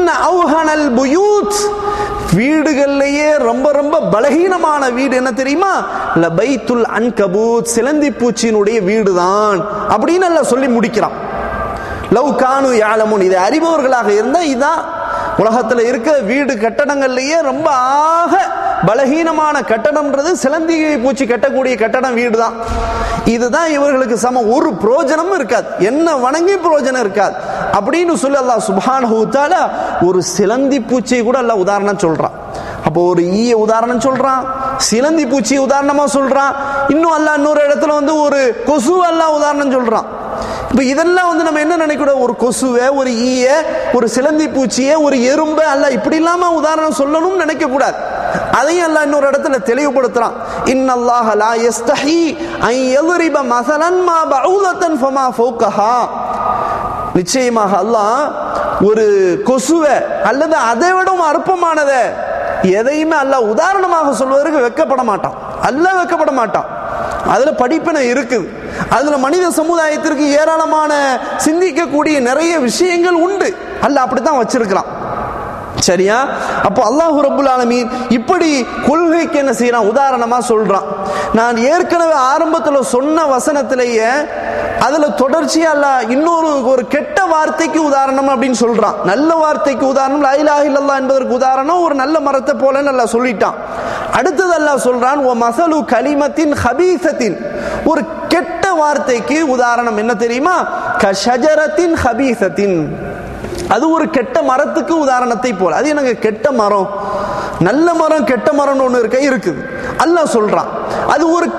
வீடுகள்லயே ரொம்ப ரொம்ப பலகீனமான வீடு என்ன தெரியுமா லபைத்துல் அன்கபூத் சிலந்தி பூச்சியினுடைய வீடு தான் அப்படின்னு நல்லா சொல்லி முடிக்கிறான் லவ் கானு யாழமுன் இதை அறிபவர்களாக இருந்தா இதான் உலகத்துல இருக்க வீடு கட்டடங்கள்லயே ரொம்ப ஆக பலகீனமான கட்டடம்ன்றது சிலந்தி பூச்சி கட்டக்கூடிய கட்டடம் வீடு தான் இதுதான் இவர்களுக்கு சம ஒரு புரோஜனமும் இருக்காது என்ன வணங்கி புரோஜனம் இருக்காது அப்படின்னு சொல்லி அல்லாஹ் சுபான ஒரு சிலந்தி பூச்சியை கூட அல்ல உதாரணம் சொல்றான் அப்போ ஒரு ஈய உதாரணம் சொல்றான் சிலந்தி பூச்சி உதாரணமா சொல்றான் இன்னும் அல்ல இன்னொரு இடத்துல வந்து ஒரு கொசு எல்லாம் உதாரணம் சொல்றான் இப்ப இதெல்லாம் வந்து நம்ம என்ன நினைக்கூடாது ஒரு கொசுவை ஒரு ஈய ஒரு சிலந்தி பூச்சிய ஒரு எறும்பை அல்ல இப்படி இல்லாம உதாரணம் சொல்லணும்னு நினைக்க கூடாது அதையும் அல்ல இன்னொரு இடத்துல தெளிவுபடுத்துறான் இன்னல்லாஹ லா யஸ்தஹி அன் யضرب مثلا ما بعوضة فما فوقها நிச்சயமாக அல்லாஹ் ஒரு கொசுவை அல்லது அதை விடவும் அற்பமானத எதையுமே அல்லாஹ் உதாரணமாக சொல்வதற்கு வெக்கப்பட மாட்டான் அல்லாஹ் வெக்கப்பட மாட்டான் அதுல படிப்பினை இருக்குது அதுல மனித சமுதாயத்திற்கு ஏராளமான சிந்திக்கக்கூடிய நிறைய விஷயங்கள் உண்டு அல்ல அப்படித்தான் வச்சிருக்கிறான் சரியா அப்போ அல்லாஹு ரபுல் ஆலமீன் இப்படி கொள்கைக்கு என்ன செய்யறான் உதாரணமா சொல்றான் நான் ஏற்கனவே ஆரம்பத்தில் சொன்ன வசனத்திலேயே அதுல தொடர்ச்சியா அல்ல இன்னொரு ஒரு கெட்ட வார்த்தைக்கு உதாரணம் அப்படின்னு சொல்றான் நல்ல வார்த்தைக்கு உதாரணம் லைலாஹ் இல்லல்லா என்பதற்கு உதாரணம் ஒரு நல்ல மரத்தை போல நல்லா சொல்லிட்டான் அடுத்தது அல்லாஹ் சொல்றான் ஓ மசலு கலிமத்தின் ஹபீசத்தின் ஒரு கெட்ட வார்த்தைக்கு உதாரணம் என்ன தெரியுமா கஷஜரத்தின் ஹபீசத்தின் அது ஒரு கெட்ட மரத்துக்கு உதாரணத்தை போல அது எனக்கு கெட்ட மரம் நல்ல மரம் கெட்ட மரம்னு ஒன்று இருக்க இருக்குது அல்லாஹ் சொல்றான் அது ஒரு கெட்ட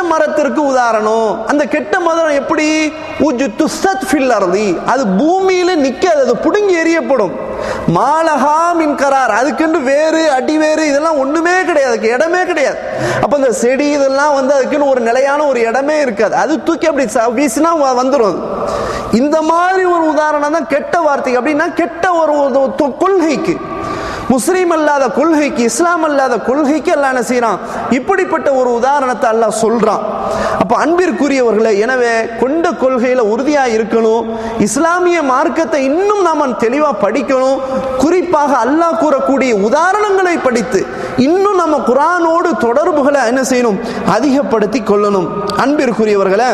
மரத்திற்கு உதாரணம் அந்த கெட்ட மரம் எப்படி உஜு துஸ்தத் ஃபில் அர்தி அது பூமியில நிக்காது அது புடுங்கி எறியப்படும் மாலஹா மின் கரார் அதுக்குன்னு வேறு அடி வேறு இதெல்லாம் ஒண்ணுமே கிடையாது அதுக்கு இடமே கிடையாது அப்ப இந்த செடி இதெல்லாம் வந்து அதுக்குன்னு ஒரு நிலையான ஒரு இடமே இருக்காது அது தூக்கி அப்படி ச- வீசினா வ- வந்துரும் அது. இந்த மாதிரி ஒரு உதாரணம் தான் கெட்ட வார்த்தை அப்படின்னா கெட்ட ஒரு ஒரு தொ- கொள்கைக்கு முஸ்லீம் அல்லாத கொள்கைக்கு இஸ்லாம் அல்லாத கொள்கைக்கு அல்லாஹ் என்ன செய்யறான் இப்படிப்பட்ட ஒரு உதாரணத்தை அல்லாஹ் சொல்றான் அப்ப அன்பிற்குரியவர்களே எனவே கொண்ட கொள்கையில உறுதியா இருக்கணும் இஸ்லாமிய மார்க்கத்தை இன்னும் நாம தெளிவா படிக்கணும் குறிப்பாக அல்லாஹ் கூறக்கூடிய உதாரணங்களை படித்து இன்னும் நம்ம குரானோடு தொடர்புகளை என்ன செய்யணும் அதிகப்படுத்தி கொள்ளணும் அன்பிற்குரியவர்களே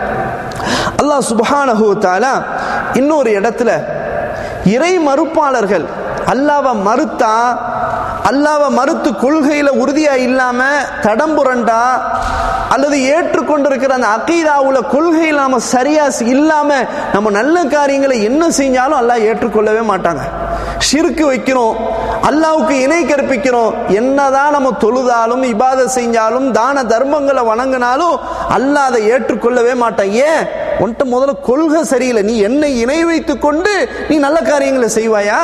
அல்லாஹ் சுப்ஹானஹு தஆலா இன்னொரு இடத்துல இறை மறுப்பாளர்கள் அல்லாவை மறுத்தா அல்லாவை மறுத்து கொள்கையில உறுதியா இல்லாம தடம்புரண்டா அல்லது ஏற்றுக்கொண்டிருக்கிற அந்த அகீதாவுல கொள்கை இல்லாம சரியா இல்லாம நம்ம நல்ல காரியங்களை என்ன செஞ்சாலும் அல்லாஹ் ஏற்றுக்கொள்ளவே மாட்டாங்க ஷிர்க்கு வைக்கிறோம் அல்லாவுக்கு இணை கற்பிக்கிறோம் என்னதான் நம்ம தொழுதாலும் இபாத செஞ்சாலும் தான தர்மங்களை வணங்கினாலும் அல்லாஹ் அதை ஏற்றுக்கொள்ளவே மாட்டான் ஏன் உன்கிட்ட முதல்ல கொள்கை சரியில்லை நீ என்னை இணை வைத்துக் கொண்டு நீ நல்ல காரியங்களை செய்வாயா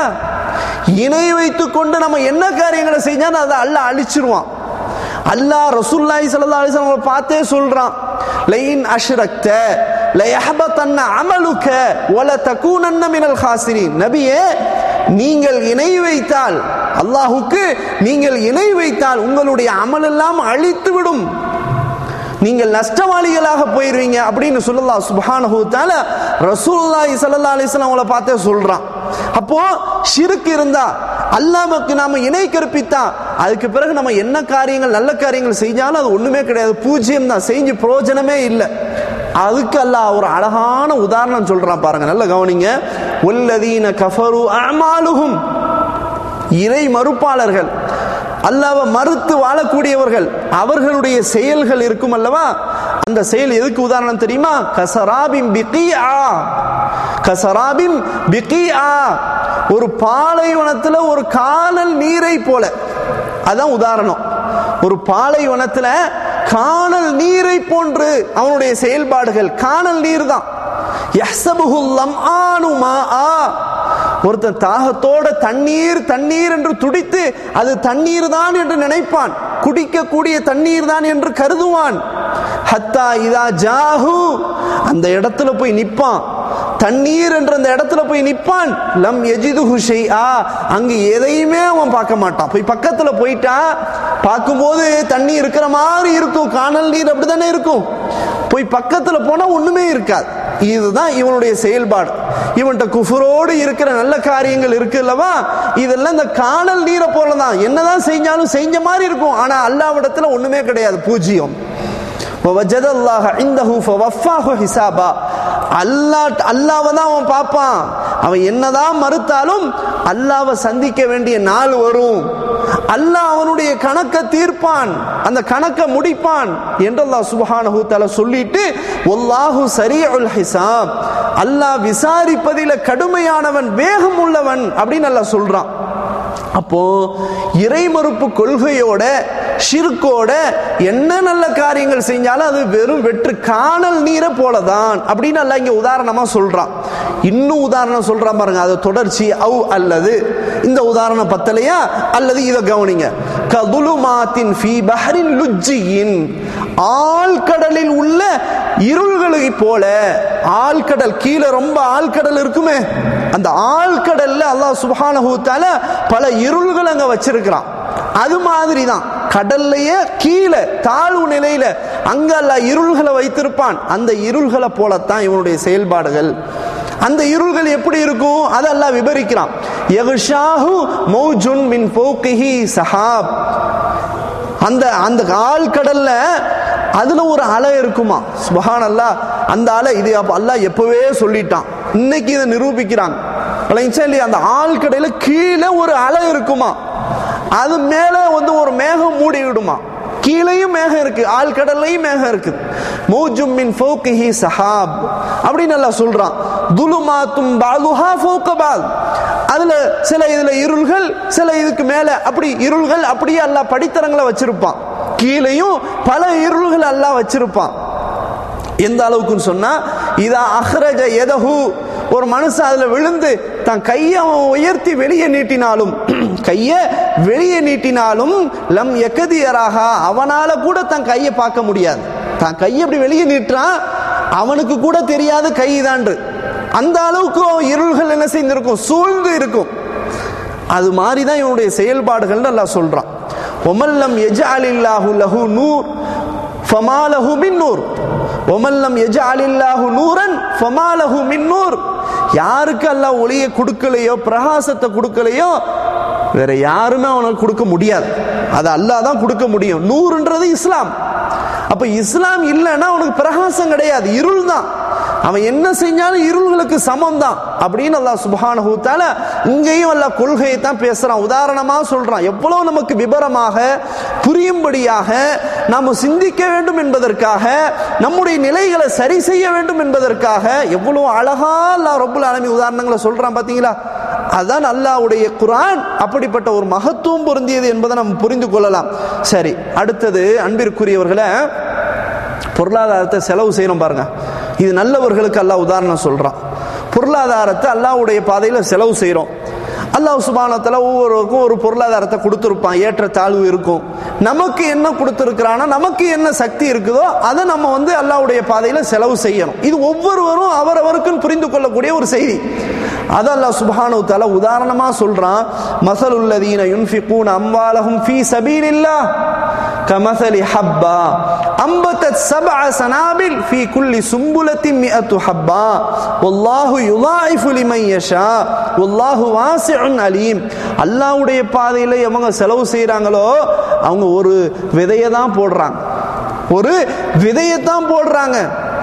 இணை வைத்துக் கொண்டு நம்ம என்ன காரியங்களை செஞ்சாலும் அதை அல்லாஹ் அழிச்சிருவான் அல்லாஹ் ரசூலுல்லாஹி ஸல்லல்லாஹு அலைஹி வஸல்லம் பார்த்தே சொல்றான் லைன் அஷ்ரக்த லயஹபதன்ன அமலுக வல தகூனன்ன மினல் காசிரின் நபியே நீங்கள் இணை வைத்தால் அல்லாஹுக்கு நீங்கள் இணை வைத்தால் உங்களுடைய அமல் எல்லாம் அழித்து விடும் நீங்கள் நஷ்டவாளிகளாக போயிருவீங்க அப்படின்னு சொல்லலாம் சுப்ஹானஹு தஆலா ரசூலுல்லாஹி ஸல்லல்லாஹு அலைஹி வஸல்லம் அவங்கள பார்த்தே சொல்றான் அப்போ ஷிர்க் இருந்தா அல்லாஹ்வுக்கு நாம இணை கற்பித்தா அதுக்கு பிறகு நம்ம என்ன காரியங்கள் நல்ல காரியங்கள் செஞ்சாலும் அது ஒண்ணுமே கிடையாது பூஜ்ஜியம் தான் செஞ்சு பிரயோஜனமே இல்லை அதுக்கு அல்லாஹ் ஒரு அழகான உதாரணம் சொல்றான் பாருங்க நல்ல கவனிங்க உல்லதீன கஃபரு அமாலுஹும் இறை மறுப்பாளர்கள் அல்லாவை மறுத்து வாழக்கூடியவர்கள் அவர்களுடைய செயல்கள் இருக்கும் அல்லவா அந்த செயல் எதுக்கு உதாரணம் தெரியுமா கசராபின் பிகியா கசராபின் பிகியா ஒரு பாலைவனத்துல ஒரு காணல் நீரை போல அதான் உதாரணம் ஒரு பாலைவனத்துல காணல் நீரை போன்று அவனுடைய செயல்பாடுகள் காணல் நீர் தான் யஹ்சபுஹுல்லம் ஆனுமா ஆ ஒருத்தன் தாகத்தோட தண்ணீர் தண்ணீர் என்று துடித்து அது தண்ணீர் தான் என்று நினைப்பான் குடிக்கக்கூடிய தண்ணீர் தான் என்று கருதுவான் ஹத்தா இதா ஜாஹு அந்த இடத்துல போய் நிப்பான் தண்ணீர் என்ற அந்த இடத்துல போய் நிப்பான் லம் எஜிதுஹு ஷைஆ அங்கு எதையுமே அவன் பார்க்க மாட்டான் போய் பக்கத்துல போயிட்டா பார்க்கும்போது தண்ணி இருக்கிற மாதிரி இருக்கும் காணல் நீர் அப்படித்தானே இருக்கும் போய் பக்கத்துல போனா ஒண்ணுமே இருக்காது இதுதான் இவனுடைய செயல்பாடு இவன்கிட்ட குஃபரோடு இருக்கிற நல்ல காரியங்கள் இருக்கு அல்லவா இதெல்லாம் இந்த காணல் நீரை போலதான் என்னதான் செஞ்சாலும் செஞ்ச மாதிரி இருக்கும் ஆனா அல்லாவிடத்துல ஒண்ணுமே கிடையாது பூஜ்ஜியம் ووجد الله عنده فوفاه حسابا அல்லாஹ் அல்லாவை தான் அவன் பார்ப்பான் அவன் என்னதான் மறுத்தாலும் அல்லாவை சந்திக்க வேண்டிய நாள் வரும் அல்லாஹ் அவனுடைய கணக்கை தீர்ப்பான் அந்த கணக்கை முடிப்பான் என்று அல்லாஹ் சுப்ஹானஹு தஆலா சொல்லிட்டு வல்லாஹு சரீஉல் ஹிசாப் அல்லாஹ் விசாரிப்பதில கடுமையானவன் வேகம் உள்ளவன் அப்படின்னு அல்லாஹ் சொல்றான் அப்போ இறை மறுப்பு கொள்கையோட ஷிர்கோட என்ன நல்ல காரியங்கள் செஞ்சாலும் அது வெறும் வெற்று காணல் நீரை போலதான் அப்படின்னு அல்ல இங்க உதாரணமா சொல்றான் இன்னும் உதாரணம் சொல்றான் பாருங்க அது தொடர்ச்சி அவ் அல்லது இந்த உதாரணம் பத்தலையா அல்லது இதை கவனிங்க கதுலுமாத்தின் ஃபீ பஹரின் லுஜ்ஜியின் ஆழ்கடலில் உள்ள இருள்களை போல ஆழ்கடல் கீழே ரொம்ப ஆழ்கடல் இருக்குமே அந்த ஆழ்கடல்ல அல்லாஹ் சுப்ஹானஹு தஆலா பல இருள்கள் அங்க வச்சிருக்கிறான் அது மாதிரி தான் கடல்லையே கீழே தாழ்வு நிலையில அங்க அல்லாஹ் இருள்களை வைத்திருப்பான் அந்த இருள்களை போலத்தான் இவனுடைய செயல்பாடுகள் அந்த இருள்கள் எப்படி இருக்கும் அதெல்லாம் விபரிக்கிறான் யகுஷாஹு மௌஜுன் மின் ஃபௌகிஹி சஹாப் அந்த அந்த ஆழ்கடல்ல அதுல ஒரு அலை இருக்குமா சுபஹான் அல்லாஹ் அந்த அலை இது அப்ப அல்லாஹ் எப்பவே சொல்லிட்டான் இன்னைக்கு இதை நிரூபிக்கிறாங்க விளங்கிச்சா இல்லையா அந்த ஆழ்கடையில கீழே ஒரு அலை இருக்குமா அது மேல வந்து ஒரு மேகம் மூடி விடுமா கீழேயும் மேகம் இருக்கு ஆழ்கடல்லையும் மேகம் இருக்கு மௌஜும் மின் ஃபௌகிஹி சஹாப் அப்படின்னு நல்லா சொல்றான் துலுமாத்தும் பாலுஹா ஃபௌக பால் அதுல சில இதுல இருள்கள் சில இதுக்கு மேல அப்படி இருள்கள் அப்படியே அல்லாஹ் படித்தரங்களை வச்சிருப்பான் கீழேயும் பல இருள்கள் அல்லாஹ் வச்சிருப்பான் எந்த அளவுக்குன்னு சொன்னா இதா அஹ்ரஜ எதஹு ஒரு மனுஷன் அதுல விழுந்து தன் கையை அவன் உயர்த்தி வெளியே நீட்டினாலும் கையை வெளியே நீட்டினாலும் லம் எக்கதியராக அவனால கூட தன் கையை பார்க்க முடியாது தான் கையை அப்படி வெளியே நீட்டுறான் அவனுக்கு கூட தெரியாது கைதான்று அந்த அளவுக்கு இருள்கள் என்ன செய்திருக்கும் சூழ்ந்து இருக்கும் அது மாதிரி தான் இவனுடைய செயல்பாடுகள் அல்லாஹ் சொல்றான் ஒமல்லம் எஜாலில்லாஹு லஹு நூர் ஃபமாலஹு மின் நூர் ஒமல்லம் எஜாலில்லாஹு நூரன் ஃபமாலஹு மின் நூர் யாருக்கு அல்லாஹ் ஒளியை கொடுக்கலையோ பிரகாசத்தை கொடுக்கலையோ வேற யாருமே அவனுக்கு கொடுக்க முடியாது அது அல்லாஹ் தான் கொடுக்க முடியும் நூறுன்றது இஸ்லாம் அப்ப இஸ்லாம் இல்லைன்னா அவனுக்கு பிரகாசம் கிடையாது இருள் தான் அவன் என்ன செஞ்சாலும் இருள்களுக்கு சமம் தான் அப்படின்னு அல்லாஹ் சுபஹானஹு தஆலா இங்கேயும் அல்லாஹ் கொள்கையை தான் பேசுறான் உதாரணமா சொல்றான் எவ்வளவு நமக்கு விபரமாக புரியும்படியாக நாம் சிந்திக்க வேண்டும் என்பதற்காக நம்முடைய நிலைகளை சரி செய்ய வேண்டும் என்பதற்காக எவ்வளவு அழகா அல்லாஹ் ரப்புல் ஆலமீன் உதாரணங்களை சொல்றான் பாத்தீங்களா அதான் அல்லாஹ்வுடைய குர்ஆன் அப்படிப்பட்ட ஒரு மகத்துவம் பொருந்தியது என்பதை நம்ம புரிந்து கொள்ளலாம் சரி அடுத்தது அன்பிற்குரியவர்களை பொருளாதாரத்தை செலவு செய்யணும் பாருங்க இது நல்லவர்களுக்கு அல்லாஹ் உதாரணம் சொல்றான் பொருளாதாரத்தை அல்லாஹ்வுடைய பாதையில் செலவு செய்கிறோம் அல்லாஹ் சுபானத்தில் ஒவ்வொருவருக்கும் ஒரு பொருளாதாரத்தை கொடுத்துருப்பான் ஏற்ற தாழ்வு இருக்கும் நமக்கு என்ன கொடுத்துருக்கிறானா நமக்கு என்ன சக்தி இருக்குதோ அதை நம்ம வந்து அல்லாஹ்வுடைய பாதையில் செலவு செய்யணும் இது ஒவ்வொருவரும் அவரவருக்குன்னு புரிந்து கொள்ளக்கூடிய ஒரு செய்தி அது அல்லாஹ் சுப்ஹானஹு தஆலா உதாரணமா சொல்றான் மஸலுல்லதீன யுன்ஃபிகூன அம்வாலஹும் ஃபீ சபீலில்லாஹ் கமஸலி ஹப்பா அம்பத்தத் சப்அ சனாபில் ஃபீ குல்லி சும்புலத்தின் மிஅத்து ஹப்பா வல்லாஹு யுலாயிஃபு லிமன் யஷா வல்லாஹு வாசிஉன் அலீம் அல்லாஹ்வுடைய பாதையில எவங்க செலவு செய்றாங்களோ அவங்க ஒரு விதையை தான் போடுறாங்க ஒரு விதையை தான் போடுறாங்க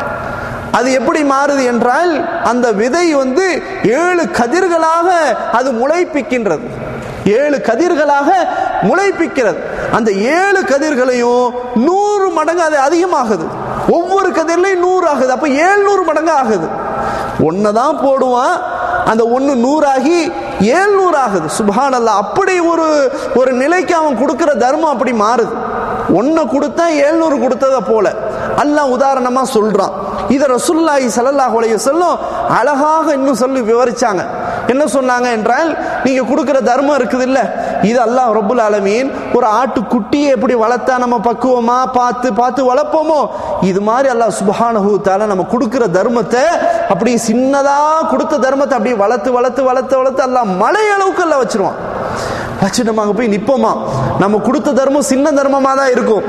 அது எப்படி மாறுது என்றால் அந்த விதை வந்து ஏழு கதிர்களாக அது முளைப்பிக்கின்றது ஏழு கதிர்களாக முளைப்பிக்கிறது அந்த ஏழு கதிர்களையும் நூறு மடங்கு அது அதிகமாகுது ஒவ்வொரு கதிர்லையும் நூறு ஆகுது அப்ப ஏழ்நூறு மடங்கு ஆகுது ஒன்னதான் போடுவான் அந்த ஒன்று நூறாகி ஏழ்நூறு ஆகுது சுபானல்லா அப்படி ஒரு ஒரு நிலைக்கு அவன் கொடுக்கிற தர்மம் அப்படி மாறுது ஒன்றை கொடுத்தா ஏழ்நூறு கொடுத்ததை போல அல்லாஹ் உதாரணமா சொல்றான் இதை ரசுல்லாஹி ஸல்லல்லாஹு அலைஹி வஸல்லம் அழகாக இன்னும் சொல்லி விவரிச்சாங்க என்ன சொன்னாங்க என்றால் நீங்க கொடுக்கிற தர்மம் இருக்குது இல்ல இது அல்லாஹ் ரப்புல் ஆலமீன் ஒரு ஆட்டு குட்டியை எப்படி வளர்த்தா நம்ம பக்குவமா பார்த்து பார்த்து வளர்ப்போமோ இது மாதிரி அல்லாஹ் சுப்ஹானஹு தஆலா நம்ம கொடுக்கிற தர்மத்தை அப்படி சின்னதா கொடுத்த தர்மத்தை அப்படியே வளர்த்து வளர்த்து வளர்த்து வளர்த்து அல்லாஹ் மலை அளவுக்கு எல்லாம் வச்சிருவான் வச்சுட்டு நம்ம அங்க போய் நிப்போமா நம்ம கொடுத்த தர்மம் சின்ன தர்மமா தான் இருக்கும்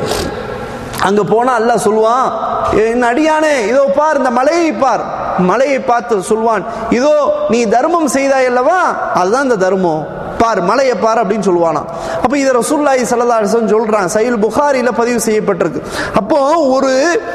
அங்க போனா அல்லாஹ் சொல்லுவான் என் அடியானே இதோ பார் இந்த மலையை பார் மலையை பார்த்து சொல்வான் இதோ நீ தர்மம் செய்தாய் அல்லவா அதுதான் இந்த தர்மம் பார் மலையை பார் அப்படின்னு சொல்லுவானா அப்ப இதை ரசூல்லாய் சல்லல்லாஹு சொல்றான் சைல் புகாரில பதிவு செய்யப்பட்டிருக்கு அப்போ ஒரு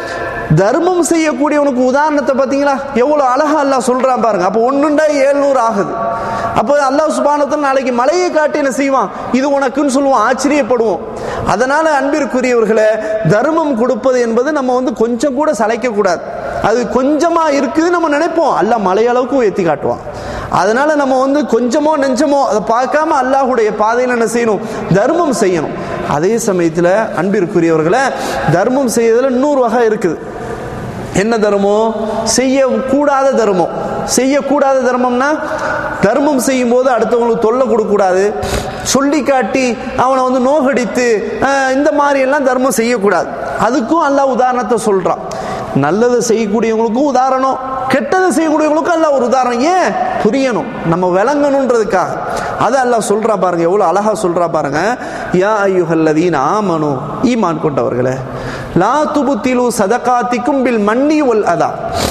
தர்மம் செய்யக்கூடியவனுக்கு உதாரணத்தை பார்த்தீங்களா எவ்வளவு அழகா அல்லாஹ் சொல்றான் பாருங்க அப்போ ஒன்றுண்டா ஏழ்நூறு ஆகுது அப்போ அல்லாஹ் சுபானத்தில் நாளைக்கு மலையை காட்டி என்ன செய்வான் இது உனக்குன்னு சொல்லுவான் ஆச்சரியப்படுவோம் அதனால அன்பிற்குரியவர்களே தர்மம் கொடுப்பது என்பது நம்ம வந்து கொஞ்சம் கூட சளைக்க கூடாது அது கொஞ்சமா இருக்குது நம்ம நினைப்போம் அல்ல மலையளவுக்கு உயர்த்தி காட்டுவான் அதனால நம்ம வந்து கொஞ்சமோ நெஞ்சமோ அதை பார்க்காம அல்லாஹுடைய பாதையில் என்ன செய்யணும் தர்மம் செய்யணும் அதே சமயத்தில் அன்பிற்குரியவர்களை தர்மம் செய்யறதுல இன்னொரு வகை இருக்குது என்ன தர்மம் செய்யக்கூடாத தர்மம் செய்யக்கூடாத தர்மம்னா தர்மம் செய்யும் போது அடுத்தவங்களுக்கு தொல்லை கொடுக்கக்கூடாது சொல்லி காட்டி அவனை வந்து நோகடித்து அஹ், இந்த மாதிரி எல்லாம் தர்மம் செய்யக்கூடாது அதுக்கும் அல்லாஹ் உதாரணத்தை சொல்றான் நல்லதை செய்யக்கூடியவங்களுக்கும் உதாரணம் கெட்டதை செய்யக்கூடியவங்களுக்கும் அல்லாஹ் ஒரு உதாரணம் ஏன் புரியணும் நம்ம விளங்கணுன்றதுக்காக அதை அல்லாஹ் சொல்றா பாருங்க எவ்வளவு அழகா சொல்றா பாருங்க யா ஐயுஹல்லதீன ஆமனு ஈமான் கொண்டவர்களே லா துபுத்திலு சதகாத்திக்கும் பில் மன்னி ஒல் அதா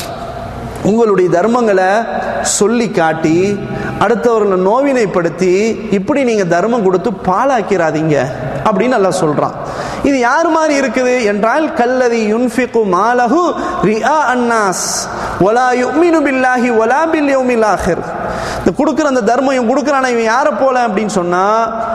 உங்களுடைய தர்மங்களை சொல்லி காட்டி அடுத்தவர்களை நோவினைப்படுத்தி இப்படி நீங்க தர்மம் கொடுத்து பாழாக்கிறாதீங்க அப்படின்னு நல்லா சொல்றான் இது யார் மாதிரி இருக்குது என்றால் கல்லதி யுன்ஃபிகு மாலஹு ரிஆ அன்னாஸ் வலா யுமினு பில்லாஹி வலா பில் யௌமில் ஆஹிர் இந்த கொடுக்குற அந்த தர்மம் இவன் கொடுக்குறான இவன் யாரை போல அப்படின்னு சொன்னா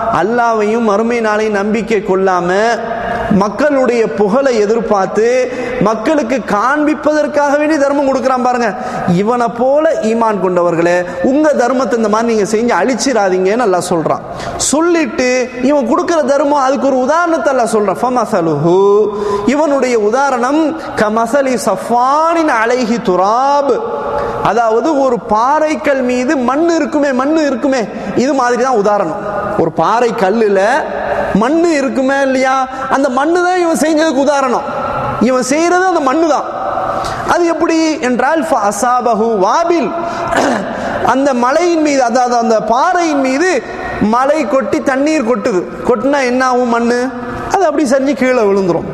அல்லாவையும் மறுமை நாளையும் நம்பிக்கை கொள்ளாம மக்களுடைய புகழை எதிர்பார்த்து மக்களுக்கு காண்பிப்பதற்காக வேண்டி தர்மம் கொடுக்குறான் பாருங்க இவனை போல ஈமான் கொண்டவர்களே உங்க தர்மத்தை இந்த மாதிரி நீங்க செஞ்சு அழிச்சிடாதீங்கன்னு நல்லா சொல்றான் சொல்லிட்டு இவன் கொடுக்கிற தர்மம் அதுக்கு ஒரு உதாரணத்தை எல்லாம் சொல்றான் ஃபமசலுஹு இவனுடைய உதாரணம் கமசலி சஃபானின் அலைஹி துராப் அதாவது ஒரு பாறைக்கல் மீது மண் இருக்குமே மண் இருக்குமே இது மாதிரி தான் உதாரணம் ஒரு பாறை கல்லுல மண்ணு இருக்குமே இல்லையா அந்த மண்ணு தான் இவன் செஞ்சதுக்கு உதாரணம் இவன் செய்யறது அந்த மண்ணு தான் அது எப்படி என்றால் அசாபஹு வாபில் அந்த மலையின் மீது அதாவது அந்த பாறையின் மீது மலை கொட்டி தண்ணீர் கொட்டுது கொட்டினா என்ன ஆகும் மண்ணு அது அப்படி சரிஞ்சு கீழே விழுந்துரும்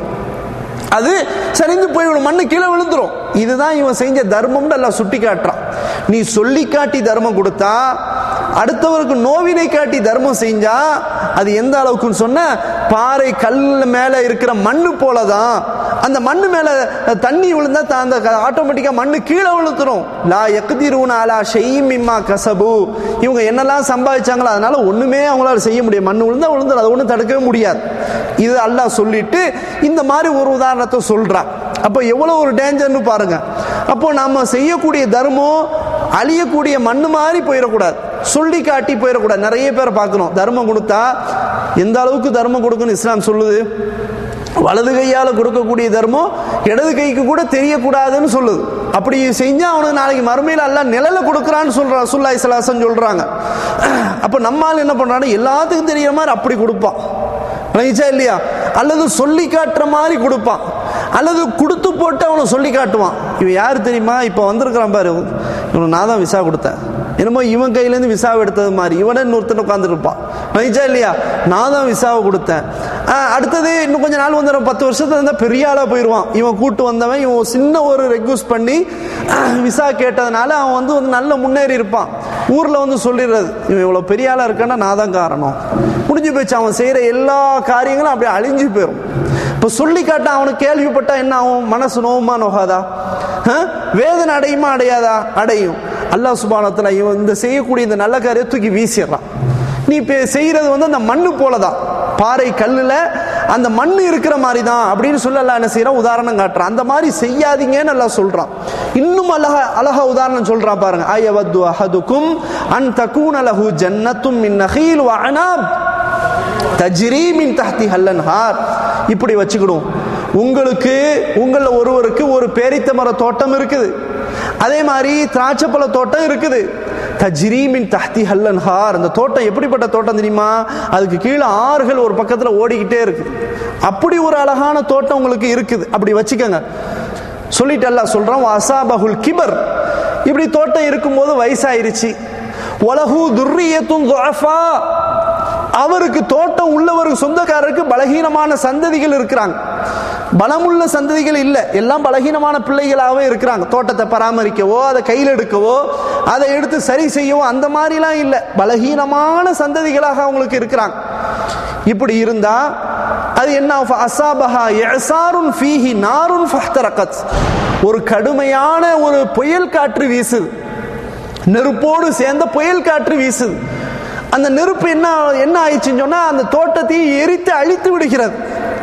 அது சரிந்து போய்விடும் மண்ணு கீழே விழுந்துரும் இதுதான் இவன் செஞ்ச தர்மம்னு எல்லாம் சுட்டி காட்டுறான் நீ சொல்லி காட்டி தர்மம் கொடுத்தா அடுத்தவருக்கு நோவினை காட்டி தர்மம் செஞ்சா அது எந்த அளவுக்குன்னு சொன்ன பாறை கல் மேல இருக்கிற மண்ணு போலதான் அந்த மண்ணு மேல தண்ணி விழுந்தா த- அந்த ஆட்டோமேட்டிக்கா மண்ணு கீழே விழுத்துரும் லா எக்திரூன் அலா ஷெய்யும் இம்மா கசபு இவங்க என்னெல்லாம் சம்பாதிச்சாங்களோ அதனால ஒண்ணுமே அவங்களால செய்ய முடியும் மண்ணு விழுந்தா விழுந்துடும் அதை ஒன்றும் தடுக்கவே முடியாது இது அல்லாஹ் சொல்லிட்டு இந்த மாதிரி ஒரு உதாரணத்தை சொல்றான் அப்போ எவ்வளவு ஒரு டேஞ்சர்னு பாருங்க அப்போ நாம செய்யக்கூடிய தர்மம் அழியக்கூடிய மண்ணு மாதிரி போயிடக்கூடாது சொல்லி காட்டி போயிடக்கூடாது நிறைய பேர் பார்க்கணும் தர்மம் கொடுத்தா எந்த அளவுக்கு தர்மம் கொடுக்கணும் இஸ்லாம் சொல்லுது வலது கையால கொடுக்கக்கூடிய தர்மம் இடது கைக்கு கூட தெரியக்கூடாதுன்னு சொல்லுது அப்படி செஞ்சா அவனுக்கு நாளைக்கு மறுமையில் அல்ல நிழல கொடுக்குறான்னு சொல்றான் சுல்லா இஸ்லாசன் சொல்றாங்க அப்ப நம்மால் என்ன பண்றான்னு எல்லாத்துக்கும் தெரியற மாதிரி அப்படி கொடுப்பான் ரைச்சா இல்லையா அல்லது சொல்லி காட்டுற மாதிரி கொடுப்பான் அல்லது கொடுத்து போட்டு அவனை சொல்லி காட்டுவான் இவன் யார் தெரியுமா இப்போ வந்திருக்கிறான் பாரு இவனுக்கு நான் தான் விசா கொடுத்தேன் என்னமோ இவன் கையிலேருந்து விசாவை எடுத்தது மாதிரி இவனே இன்னொருத்தன் உட்காந்துருப்பான் ரைச்சா இல்லையா நான் தான் விசாவை கொடுத்தேன் ஆஹ், அடுத்தது இன்னும் கொஞ்ச நாள் வந்து ஒரு பத்து வருஷத்துல இருந்தால் பெரிய ஆளாக போயிடுவான் இவன் கூட்டு வந்தவன் இவன் சின்ன ஒரு ரெக்வஸ்ட் பண்ணி ஆஹ், விசா கேட்டதுனால அவன் வந்து வந்து நல்ல முன்னேறி இருப்பான் ஊரில் வந்து சொல்லிடுறது இவன் இவ்வளோ பெரிய ஆளாக இருக்கான்னா நான் தான் காரணம் முடிஞ்சு போச்சு அவன் செய்கிற எல்லா காரியங்களும் அப்படியே அழிஞ்சு போயிடும் இப்போ சொல்லி காட்ட அவனுக்கு கேள்விப்பட்டா என்ன ஆகும் மனசு நோவுமா நோகாதா ஆஹ்? வேதனை அடையுமா அடையாதா அடையும் அல்லாஹ் சுபானத்தில் இவன் இந்த செய்யக்கூடிய இந்த நல்ல காரியம் தூக்கி வீசிடுறான் நீ இப்போ செய்யறது வந்து அந்த மண்ணு போலதான் பாறை கல்லுல அந்த மண் இருக்கிற மாதிரி தான் அப்படின்னு சொல்லி அல்லாஹ் என்ன செய்யறான் உதாரணம் காட்டுறான் அந்த மாதிரி செய்யாதீங்கன்னு அல்லாஹ் சொல்றான் இன்னும் அழகா அழகா உதாரணம் சொல்றான் பாருங்க அயவது அஹதுக்கும் அன் தகூன லஹு ஜன்னத்தும் மின் நஹீல் வ அனாப் தஜ்ரீ மின் தஹ்தி ஹல்லன்ஹார் இப்படி வச்சுக்கிடும் உங்களுக்கு உங்கள ஒருவருக்கு ஒரு பேரித்த மர தோட்டம் இருக்குது அதே மாதிரி திராட்சைப்பழ தோட்டம் இருக்குது தஜ்ரீமின் தஹ்தி ஹல்லன்ஹார் அந்த தோட்டம் எப்படிப்பட்ட தோட்டம் தெரியுமா அதுக்கு கீழே ஆறுகள் ஒரு பக்கத்துல ஓடிக்கிட்டே இருக்குது அப்படி ஒரு அழகான தோட்டம் உங்களுக்கு இருக்குது அப்படி வச்சுக்கோங்க சொல்லிட்டு அல்லாஹ் சொல்றான் அசாபஹுல் கிபர் இப்படி தோட்டம் இருக்கும்போது வயசாயிருச்சு உலகு துர்ரியத்தும் துஅஃபா அவருக்கு தோட்டம் உள்ளவருக்கு சொந்தக்காரருக்கு பலகீனமான சந்ததிகள் இருக்கிறாங்க பலமுள்ள சந்ததிகள் இல்லை எல்லாம் பலகீனமான பிள்ளைகளாகவே இருக்கிறாங்க தோட்டத்தை பராமரிக்கவோ அதை கையில் எடுக்கவோ அதை எடுத்து சரி செய்யவோ அந்த மாதிரிலாம் இல்லை பலகீனமான சந்ததிகளாக அவங்களுக்கு இருக்கிறாங்க இப்படி இருந்தா அது என்ன ஆகும்? அசாபஹா எசாருன் ஃபீஹி நாருன் ஃபஹ்தரகத் ஒரு கடுமையான ஒரு புயல் காற்று வீசுது நெருப்போடு சேர்ந்த புயல் காற்று வீசுது அந்த நெருப்பு என்ன என்ன ஆயிடுச்சுன்னு சொன்னா அந்த தோட்டத்தை எரித்து அழித்து விடுகிறது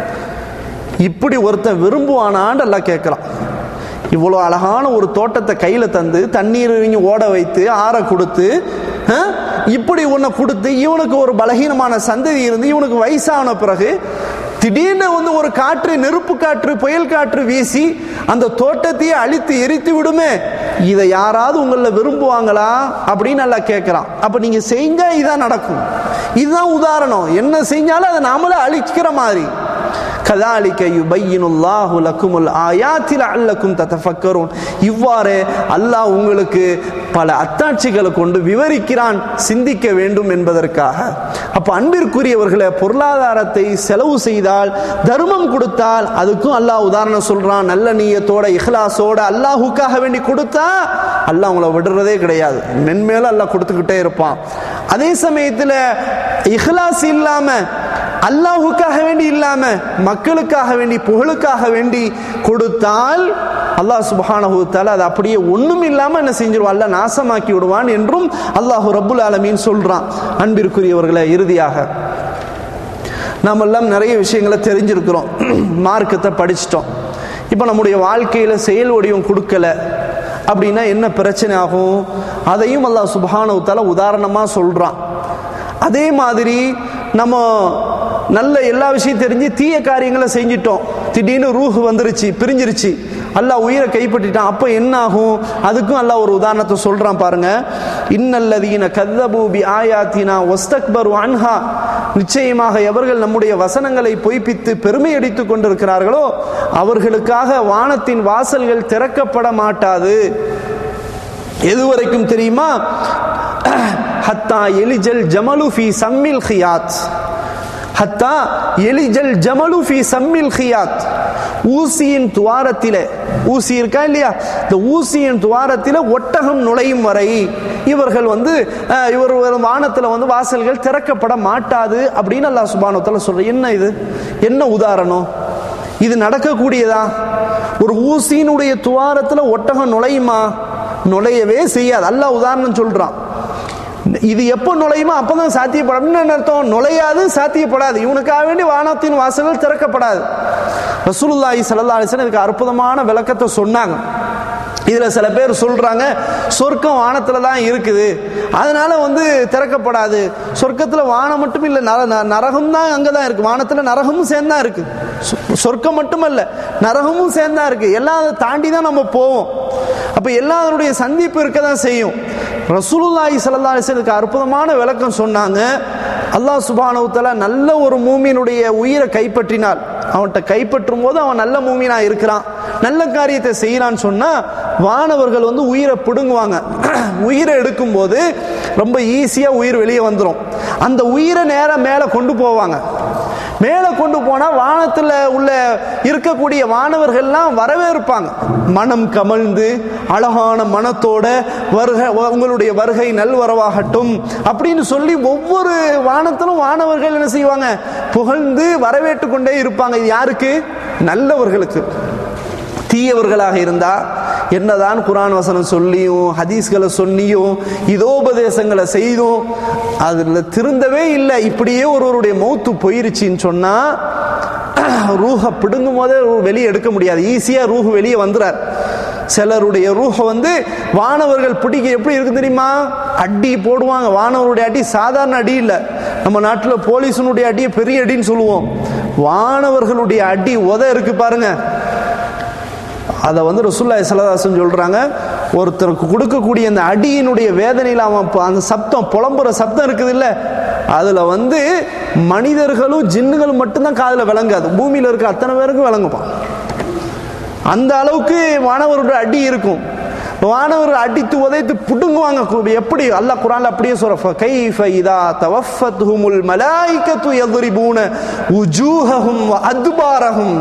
இப்படி ஒருத்தன் விரும்புவானான்னு எல்லாம் கேட்கிறான் இவ்வளோ அழகான ஒரு தோட்டத்தை கையில தந்து தண்ணீர் இவங்க ஓட வைத்து ஆற கொடுத்து ஆ, இப்படி உன்னை கொடுத்து இவனுக்கு ஒரு பலகீனமான சந்ததி இருந்து இவனுக்கு வயசான பிறகு திடீர்னு வந்து ஒரு காற்று நெருப்பு காற்று புயல் காற்று வீசி அந்த தோட்டத்தையே அழித்து எரித்து விடுமே இதை யாராவது உங்கள விரும்புவாங்களா அப்படின்னு நல்லா கேட்கிறான் அப்ப நீங்க செஞ்சா இதான் நடக்கும் இதுதான் உதாரணம் என்ன செஞ்சாலும் அதை நாமளே அழிக்கிற மாதிரி கதாலிக்க யுபையினுல்லாஹு லக்குமுல் ஆயாத்தில் அல்லக்கும் தத்தஃபக்கரும் இவ்வாறு அல்லாஹ் உங்களுக்கு பல அத்தாட்சிகளை கொண்டு விவரிக்கிறான் சிந்திக்க வேண்டும் என்பதற்காக அப்ப அன்பிற்குரியவர்களை பொருளாதாரத்தை செலவு செய்தால் தர்மம் கொடுத்தால் அதுக்கும் அல்லாஹ் உதாரணம் சொல்றான் நல்ல நீயத்தோட இஹ்லாஸோட அல்லாஹுக்காக வேண்டி கொடுத்தா அல்லாஹ் உங்களை விடுறதே கிடையாது மென்மேலும் அல்லாஹ் கொடுத்துக்கிட்டே இருப்பான் அதே சமயத்துல இஹ்லாஸ் இல்லாம அல்லாஹுக்காக வேண்டி இல்லாம மக்களுக்காக வேண்டி புகழுக்காக வேண்டி கொடுத்தால் அல்லாஹ் சுபஹானஹு தஆலா அது அப்படியே ஒண்ணும் இல்லாம என்ன செஞ்சிருவான் அல்லாஹ் நாசமாக்கி விடுவான் என்றும் அல்லாஹ் ரப்புல் ஆலமீன் சொல்றான் அன்பிற்குரியவர்களை இறுதியாக நாம் எல்லாம் நிறைய விஷயங்களை தெரிஞ்சிருக்கிறோம் மார்க்கத்தை படிச்சிட்டோம் இப்போ நம்முடைய வாழ்க்கையில் செயல் வடிவம் கொடுக்கல அப்படின்னா என்ன பிரச்சனை ஆகும் அதையும் அல்லாஹ் சுபானவத்தால உதாரணமாக சொல்கிறான் அதே மாதிரி நம்ம நல்ல எல்லா விஷயம் தெரிஞ்சு தீய காரியங்களை செஞ்சிட்டோம் திடீர்னு ரூஹ் வந்துருச்சு பிரிஞ்சிருச்சு அல்லாஹ் உயிரை கைப்பற்றிட்டான் அப்போ என்ன ஆகும் அதுக்கும் அல்லாஹ் ஒரு உதாரணத்தை சொல்றான் பாருங்க இன்னல்லதீன கதபூபி ஆயாத்தினா ஒஸ்தக்பரு அன்ஹா நிச்சயமாக எவர்கள் நம்முடைய வசனங்களை பொய்ப்பித்து பெருமை அடித்துக் கொண்டிருக்கிறார்களோ அவர்களுக்காக வானத்தின் வாசல்கள் திறக்கப்பட மாட்டாது எதுவரைக்கும் தெரியுமா ஹத்தா எலிஜல் ஜமலு ஃபி சம்மில் ஹியாத் ஹத்தா எலிஜல் ஜமலு ஃபி சம்மில் ஹியாத் ஊசியின் துவாரத்திலே ஊசி இருக்கா இல்லையா இந்த ஊசியின் துவாரத்தில ஒட்டகம் நுழையும் வரை இவர்கள் வந்து அஹ், இவர் வானத்துல வந்து வாசல்கள் திறக்கப்பட மாட்டாது அப்படின்னு அல்லாஹ் சுபானத்துல சொல்ற என்ன இது என்ன உதாரணம் இது நடக்கக்கூடியதா ஒரு ஊசியினுடைய துவாரத்துல ஒட்டகம் நுழையுமா நுழையவே செய்யாது அல்லாஹ் உதாரணம் சொல்றான் இது எப்போ நுழையுமோ அப்பதான் சாத்தியப்படும் என்ன அர்த்தம் நுழையாது சாத்தியப்படாது இவனுக்காக வேண்டி வானத்தின் வாசல்கள் திறக்கப்படாது ரசூலுல்லாஹி ஸல்லல்லாஹு அலைஹி வஸல்லம் இதுக்கு அற்புதமான விளக்கத்தை சொன்னாங்க இதுல சில பேர் சொல்றாங்க சொர்க்கம் வானத்துல தான் இருக்குது அதனால வந்து திறக்கப்படாது சொர்க்கத்துல வானம் மட்டும் இல்ல நர- ந- நரகம் தான் அங்கதான் இருக்கு வானத்துல நரகமும் சேர்ந்தா இருக்கு சொ- சொர்க்கம் மட்டுமல்ல நரகமும் சேர்ந்தா இருக்கு எல்லாம் அதை தாண்டி தான் நம்ம போவோம் அப்ப எல்லாருடைய சந்திப்பு இருக்க தான் செய்யும் ரசூலுல்லாஹி ஸல்லல்லாஹு அலைஹி வஸல்லம் அற்புதமான விளக்கம் சொன்னாங்க அல்லாஹ் சுப்ஹானஹு வ தஆலா நல்ல ஒரு மூமியினுடைய உயிரை கைப்பற்றினால் அவன்கிட்ட கைப்பற்றும் போது அவன் நல்ல மூமினா இருக்கிறான் நல்ல காரியத்தை செய்யறான்னு சொன்னா வானவர்கள் வந்து உயிரை பிடுங்குவாங்க உயிரை எடுக்கும் போது ரொம்ப ஈஸியா உயிர் வெளியே வந்துடும் அந்த உயிரை நேரம் மேல கொண்டு போவாங்க மேலே கொண்டு போனா வானத்துல உள்ள இருக்கக்கூடிய வானவர்கள்லாம் வரவேற்பாங்க மனம் கமழ்ந்து அழகான மனத்தோட வருகை உங்களுடைய வருகை நல்வரவாகட்டும் அப்படின்னு சொல்லி ஒவ்வொரு வானத்திலும் வானவர்கள் என்ன செய்வாங்க புகழ்ந்து வரவேற்று கொண்டே இருப்பாங்க இது யாருக்கு நல்லவர்களுக்கு தீயவர்களாக இருந்தா என்னதான் குரான் வசனம் சொல்லியும் ஹதீஸ்களை சொல்லியும் இதோபதேசங்களை செய்தும் அதுல திருந்தவே இல்லை இப்படியே ஒருவருடைய மௌத்து போயிருச்சுன்னு சொன்னா ரூஹ பிடுங்கும் போதே வெளியே எடுக்க முடியாது ஈஸியா ரூஹ் வெளியே வந்துறார் சிலருடைய ரூஹ வந்து வானவர்கள் பிடிக்க எப்படி இருக்கு தெரியுமா அடி போடுவாங்க வானவருடைய அடி சாதாரண அடி இல்லை நம்ம நாட்டில் போலீஸினுடைய அடியை பெரிய அடின்னு சொல்லுவோம் வானவர்களுடைய அடி உத இருக்கு பாருங்க அதை வந்து ரசூல்லாய் சலதாசன் சொல்றாங்க ஒருத்தருக்கு கொடுக்கக்கூடிய அந்த அடியினுடைய வேதனையில் அவன் ப- அந்த சப்தம் புலம்புற சப்தம் இருக்குது இல்ல அதுல வந்து மனிதர்களும் ஜின்னுகளும் மட்டும்தான் காதுல விளங்காது பூமியில இருக்க அத்தனை பேருக்கும் விளங்குப்பான் அந்த அளவுக்கு வானவருடைய அடி இருக்கும் வானவர் அடித்து உதைத்து புடுங்குவாங்க கு- எப்படி அல்லாஹ் குரான்ல அப்படியே சொல்ற கைஃப இதா தவஃபத்ஹுமுல் மலாயிகத்து யضربون وجوههم وادبارهم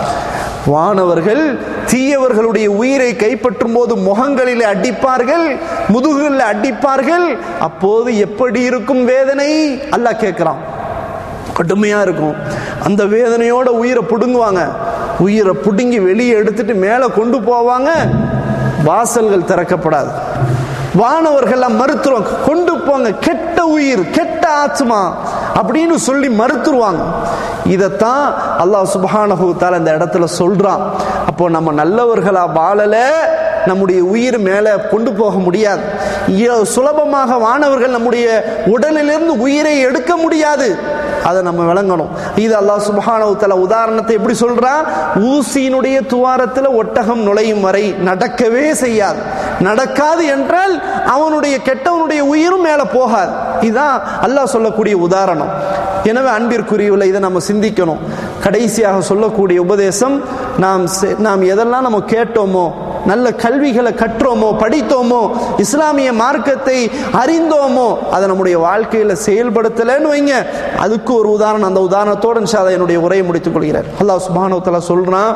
வானவர்கள் தீயவர்களுடைய உயிரை கைப்பற்றும் போது முகங்களிலே அடிப்பார்கள் முதுகுகளில் அடிப்பார்கள் அப்போது எப்படி இருக்கும் வேதனை அல்லாஹ் கேட்கிறான் கடுமையா இருக்கும் அந்த வேதனையோட உயிரை புடுங்குவாங்க உயிரை புடுங்கி வெளியே எடுத்துட்டு மேலே கொண்டு போவாங்க வாசல்கள் திறக்கப்படாது வானவர்கள்லாம் மறுத்துருவாங்க கொண்டு போங்க கெட்ட உயிர் கெட்ட ஆத்மா அப்படின்னு சொல்லி மறுத்துருவாங்க இதைத்தான் அல்லாஹ் சுப்ஹானஹு தஆலா இந்த இடத்துல சொல்றான் அப்போ நம்ம நல்லவர்களா வாழல நம்முடைய உயிர் மேலே கொண்டு போக முடியாது இ- சுலபமாக வானவர்கள் நம்முடைய உடலிலிருந்து உயிரை எடுக்க முடியாது அதை நம்ம விளங்கணும் இது அல்லாஹ் சுப்ஹானஹு தஆலா உதாரணத்தை எப்படி சொல்றான் ஊசியினுடைய துவாரத்தில் ஒட்டகம் நுழையும் வரை நடக்கவே செய்யாது நடக்காது என்றால் அவனுடைய கெட்டவனுடைய உயிரும் மேலே போகாது இதுதான் அல்லாஹ் சொல்லக்கூடிய உதாரணம் எனவே அன்பிற்குரியவில் இதை நம்ம சிந்திக்கணும் கடைசியாக சொல்லக்கூடிய உபதேசம் நாம் செ- நாம் எதெல்லாம் நம்ம கேட்டோமோ நல்ல கல்விகளை கற்றோமோ படித்தோமோ இஸ்லாமிய மார்க்கத்தை அறிந்தோமோ அதை நம்முடைய வாழ்க்கையில் செயல்படுத்தலைன்னு வைங்க அதுக்கு ஒரு உதாரணம் அந்த உதாரணத்தோடு இன்ஷா அல்லாஹ் என்னுடைய உரையை முடித்துக் கொள்கிறார் அல்லாஹ் சுப்ஹானஹு வ தஆலா சொல்றான்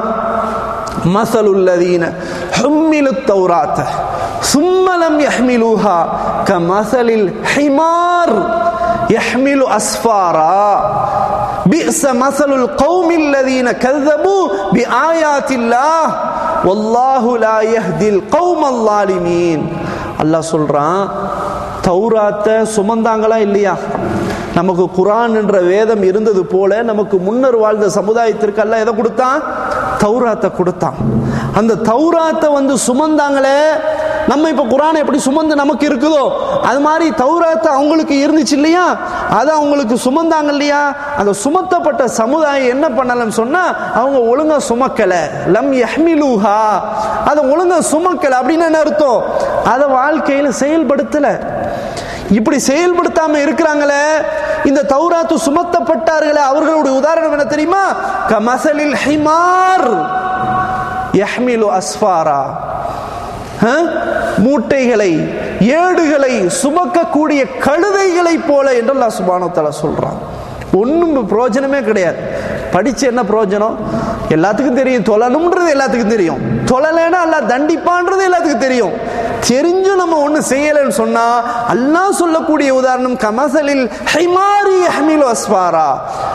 மசலுல்லதீன ஹும்மிலு தௌராத்த ثم لم يحملوها كمثل الحمار يحمل أسفارا بئس مثل القوم الذين كذبوا بآيات الله والله لا يهدي القوم الظالمين அல்லாஹ் சொல்றான் தௌராத்த சுமந்தாங்களா இல்லையா நமக்கு குரான் என்ற வேதம் இருந்தது போல நமக்கு முன்னர் வாழ்ந்த சமுதாயத்திற்கு அல்ல எதை கொடுத்தான் தௌராத்தை கொடுத்தான் அந்த தௌராத்தை வந்து சுமந்தாங்களே நம்ம இப்ப குரானை எப்படி சுமந்து நமக்கு இருக்குதோ அது மாதிரி தௌராத்தை அவங்களுக்கு இருந்துச்சு இல்லையா அதை அவங்களுக்கு சுமந்தாங்க இல்லையா அந்த சுமத்தப்பட்ட சமுதாயம் என்ன பண்ணலன்னு சொன்னா அவங்க ஒழுங்கா சுமக்கல லம் யஹ்மிலுஹா அதை ஒழுங்கா சுமக்கல அப்படின்னு என்ன அர்த்தம் அதை வாழ்க்கையில செயல்படுத்தல இப்படி செயல்படுத்தாம இருக்கிறாங்களே இந்த தௌராத்து சுமத்தப்பட்டார்களே அவர்களுடைய உதாரணம் என்ன தெரியுமா கமசலில் ஹிமார் யஹ்மிலு அஸ்ஃபாரா அஹ்? மூட்டைகளை ஏடுகளை சுமக்கக்கூடிய கழுதைகளை போல என்று அல்லாஹ் சுப்ஹானஹு வ தஆலா சொல்றான் ஒன்றும் பிரயோஜனமே கிடையாது படிச்சு என்ன பிரயோஜனம் எல்லாத்துக்கும் தெரியும் தொழணும்ன்றது எல்லாத்துக்கும் தெரியும் தொழலைன்னா அல்லாஹ் தண்டிப்பான்றது எல்லாத்துக்கும் தெரியும் தெரிஞ்சும் நம்ம ஒண்ணு செய்யலைன்னு சொன்னா அல்லாஹ் சொல்லக்கூடிய உதாரணம் கமசலில் ஹைமாரி ஹமிலு அஸ்வாரா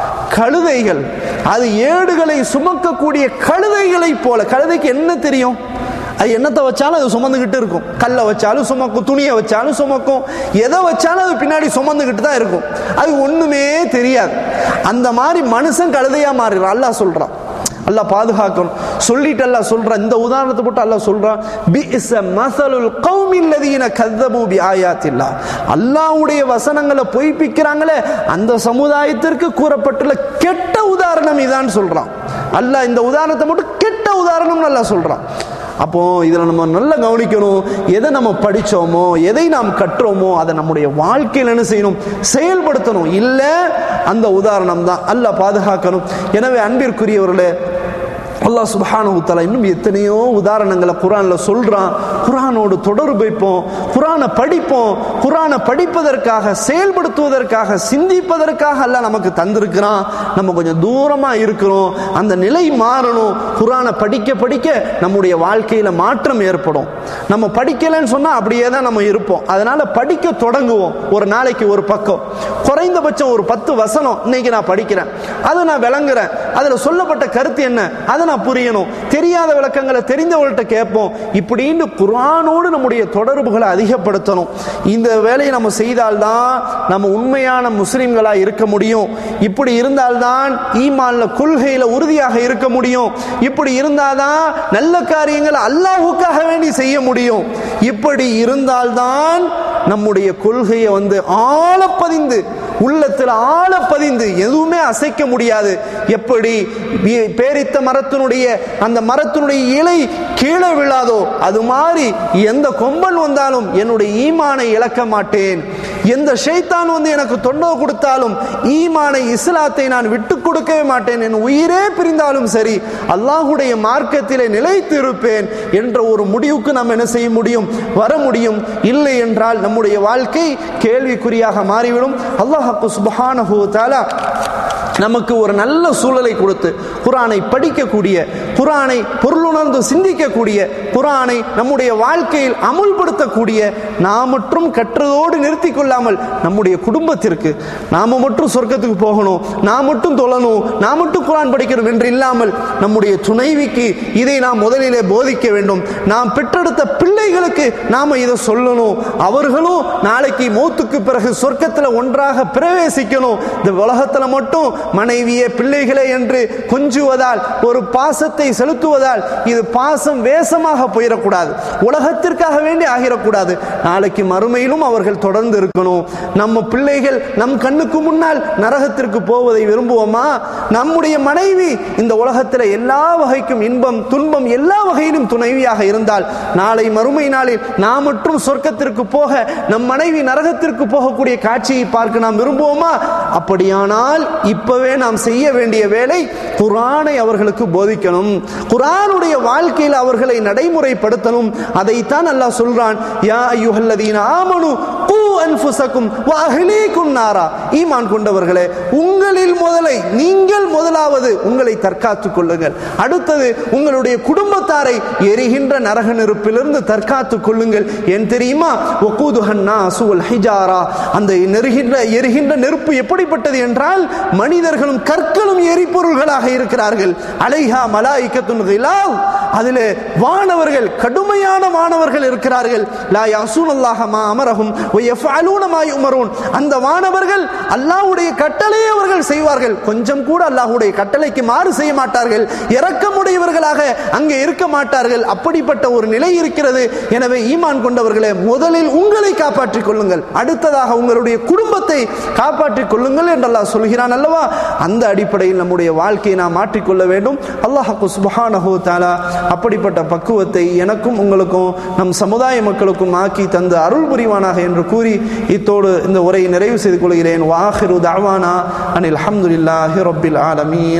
கழுதைகள் அது ஏடுகளை சுமக்கக்கூடிய கழுதைகளை போல கழுதைக்கு என்ன தெரியும் அது என்னத்தை வச்சாலும் அது சுமந்துக்கிட்டு இருக்கும் கல்லை வச்சாலும் சுமக்கும் துணியை வச்சாலும் சுமக்கும் எதை வச்சாலும் அது பின்னாடி சுமந்துக்கிட்டு தான் இருக்கும் அது ஒண்ணுமே தெரியாது அந்த மாதிரி மனுஷன் கழுதையா மாறிடுறான் அல்லாஹ் சொல்றான் அல்லாஹ் பாதுகாக்கணும் சொல்லிட்டு அல்லாஹ் சொல்றான் இந்த உதாரணத்தை போட்டு அல்லாஹ் சொல்றான் பிஇஸ மஸலுல் கௌமில் லதீன கذبوا பிஆயாத்தில்லாஹ் அல்லாஹ்வுடைய வசனங்களை பொய்ப்பிக்கிறாங்களே அந்த சமுதாயத்திற்கு கூறப்பட்டுள்ள கெட்ட உதாரணம் இதான் சொல்றான் அல்லாஹ் இந்த உதாரணத்தை மட்டும் கெட்ட உதாரணம் அல்லாஹ் சொல்றான் அப்போ இதுல நம்ம நல்லா கவனிக்கணும் எதை நம்ம படிச்சோமோ எதை நாம் கற்றோமோ அதை நம்முடைய வாழ்க்கையில் என்ன செய்யணும் செயல்படுத்தணும் இல்ல அந்த உதாரணம் தான் அல்லாஹ் பாதுகாக்கணும் எனவே அன்பிற்குரியவர்களே அல்லாஹ் சுப்ஹானஹு தஆலா இன்னும் எத்தனையோ உதாரணங்களை குரான்ல சொல்றான் குரானோடு தொடர்பு வைப்போம் குரானை படிப்போம் குரானை படிப்பதற்காக செயல்படுத்துவதற்காக சிந்திப்பதற்காக அல்லாஹ் நமக்கு தந்திருக்கிறான் நம்ம கொஞ்சம் தூரமா இருக்கிறோம் அந்த நிலை மாறணும் குரானை படிக்க படிக்க நம்முடைய வாழ்க்கையில மாற்றம் ஏற்படும் நம்ம படிக்கலைன்னு சொன்னா அப்படியே தான் நம்ம இருப்போம் அதனால படிக்க தொடங்குவோம் ஒரு நாளைக்கு ஒரு பக்கம் குறைந்தபட்சம் ஒரு பத்து வசனம் இன்னைக்கு நான் படிக்கிறேன் அதை நான் விளங்குறேன் அதுல சொல்லப்பட்ட கருத்து என்ன அதை நான் புரியணும் தெரியாத விளக்கங்களை தெரிந்தவர்கள்ட்ட கேட்போம் இப்படின்னு குர்ஆனோடு நம்முடைய தொடர்புகளை அதிகப்படுத்தணும் இந்த வேலையை நம்ம செய்தால்தான் நம்ம உண்மையான முஸ்லிம்களா இருக்க முடியும் இப்படி இருந்தால்தான் ஈமான்ல கொள்கையில உறுதியாக இருக்க முடியும் இப்படி இருந்தாதான் நல்ல காரியங்களை அல்லாஹுக்காக வேண்டி செய்ய முடியும் இப்படி இருந்தால்தான் நம்முடைய கொள்கையை வந்து ஆழப்பதிந்து உள்ளத்தில் ஆழப்பதிந்து எதுவுமே அசைக்க முடியாது எப்படி வி- பேரித்த மரத்தினுடைய அந்த மரத்தினுடைய இலை கீழே விழாதோ அது மாதிரி எந்த கொம்பன் வந்தாலும் என்னுடைய ஈமானை இழக்க மாட்டேன் எந்த ஷைத்தான் வந்து எனக்கு தொண்டவு கொடுத்தாலும் ஈமானை இஸ்லாத்தை நான் விட்டு கொடுக்கவே மாட்டேன் என் உயிரே பிரிந்தாலும் சரி அல்லாஹுடைய மார்க்கத்திலே நிலைத்து இருப்பேன் என்ற ஒரு முடிவுக்கு நாம் என்ன செய்ய முடியும் வர முடியும் இல்லை என்றால் நம்முடைய வாழ்க்கை கேள்விக்குறியாக மாறிவிடும் அல்லாஹு சுப்ஹானஹு வ தஆலா நமக்கு ஒரு நல்ல சூழலை கொடுத்து குரானை படிக்கக்கூடிய குரானை பொருளுணர்ந்து சிந்திக்கக்கூடிய குரானை நம்முடைய வாழ்க்கையில் அமுல்படுத்தக்கூடிய நாம் மட்டும் கற்றதோடு நிறுத்தி கொள்ளாமல் நம்முடைய குடும்பத்திற்கு நாம மட்டும் சொர்க்கத்துக்கு போகணும் நான் மட்டும் தொழணும் நான் மட்டும் குரான் படிக்கணும் என்று இல்லாமல் நம்முடைய துணைவிக்கு இதை நாம் முதலிலே போதிக்க வேண்டும் நாம் பெற்றெடுத்த பிள்ளைகளுக்கு நாம இதை சொல்லணும் அவர்களும் நாளைக்கு மௌத்துக்கு பிறகு சொர்க்கத்துல ஒன்றாக பிரவேசிக்கணும் இந்த உலகத்துல மட்டும் மனைவியே பிள்ளைகளே என்று கொஞ்சுவதால் ஒரு பாசத்தை செலுத்துவதால் இது பாசம் வேஷமாக போயிடக்கூடாது உலகத்திற்காக வேண்டி ஆகிடக்கூடாது நாளைக்கு மறுமையிலும் அவர்கள் தொடர்ந்து இருக்கணும் நம்ம பிள்ளைகள் நம் கண்ணுக்கு முன்னால் நரகத்திற்கு போவதை விரும்புவோமா நம்முடைய மனைவி இந்த உலகத்தில் எல்லா வகைக்கும் இன்பம் துன்பம் எல்லா வகையிலும் துணைவியாக இருந்தால் நாளை மறுமை நாளில் நாம் மற்றும் சொர்க்கத்திற்கு போக நம் மனைவி நரகத்திற்கு போகக்கூடிய காட்சியை பார்க்க நாம் விரும்புவோமா அப்படியானால் இப்பவே நாம் செய்ய வேண்டிய வேலை குரானை அவர்களுக்கு போதிக்கணும் குரானுடைய வாழ்க்கையில் அவர்களை நடைமுறைப்படுத்தணும் அதைத்தான் அல்லாஹ் சொல்றான் யா ஐயுஹல்லதீன ஆமனு கூ அன்ஃபுசக்கும் வ அஹ்லீக்கும் நாரா ஈமான் கொண்டவர்களே உங்களில் முதலை நீங்கள் முதலாவது உங்களை தற்காத்துக் கொள்ளுங்கள் அடுத்தது உங்களுடைய குடும்பத்தாரை எரிகின்ற நரக நெருப்பிலிருந்து தற்காத்துக் கொள்ளுங்கள் ஏன் தெரியுமா வகூதுஹன் நாசு வல் ஹிஜாரா அந்த நெருகின்ற எரிகின்ற நெருப்பு எப்படிப்பட்டது என்றால் மனிதர்களும் கற்களும் எரிபொருள்களாக இருக்கிறார்கள் அலைஹா மலாய்க்கத்துன் கிலாவ் அதிலே வானவர்கள் கடுமையான மாணவர்கள் இருக்கிறார்கள் லா யாசூனல்லாஹ மா அமரஹும் وَيَفْعَلُونَ مَا يُؤْمَرُونَ அந்த வானவர்கள் அல்லாஹ்வுடைய கட்டளையை அவர்கள் செய்வார்கள் கொஞ்சம் கூட அல்லாஹ்வுடைய கட்டளைக்கு மாறு செய்ய மாட்டார்கள் இரக்கமுடையவர்களாக அங்கே இருக்க மாட்டார்கள் அப்படிப்பட்ட ஒரு நிலை இருக்கிறது எனவே ஈமான் கொண்டவர்களே முதலில் உங்களை காப்பாற்றிக் கொள்ளுங்கள் அடுத்ததாக உங்களுடைய குடும்பத்தை காப்பாற்றிக் கொள்ளுங்கள் என்று அல்லாஹ் சொல்கிறான் அல்லவா அந்த அடிப்படையில் நம்முடைய வாழ்க்கையை நாம் மாற்றிக்கொள்ள வேண்டும் அல்லாஹு சுபஹானஹு தஆலா அப்படிப்பட்ட பக்குவத்தை எனக்கும் உங்களுக்கும் நம் சமுதாய மக்களுக்கும் ஆக்கி தந்து அருள் புரிவானாக என்று கூறி இத்தோடு இந்த உரையை நிறைவு செய்து கொள்கிறேன் வாஹிரு தஅவானா அனில் அல்ஹம்துலில்லாஹி ரப்பில் ஆலமீன்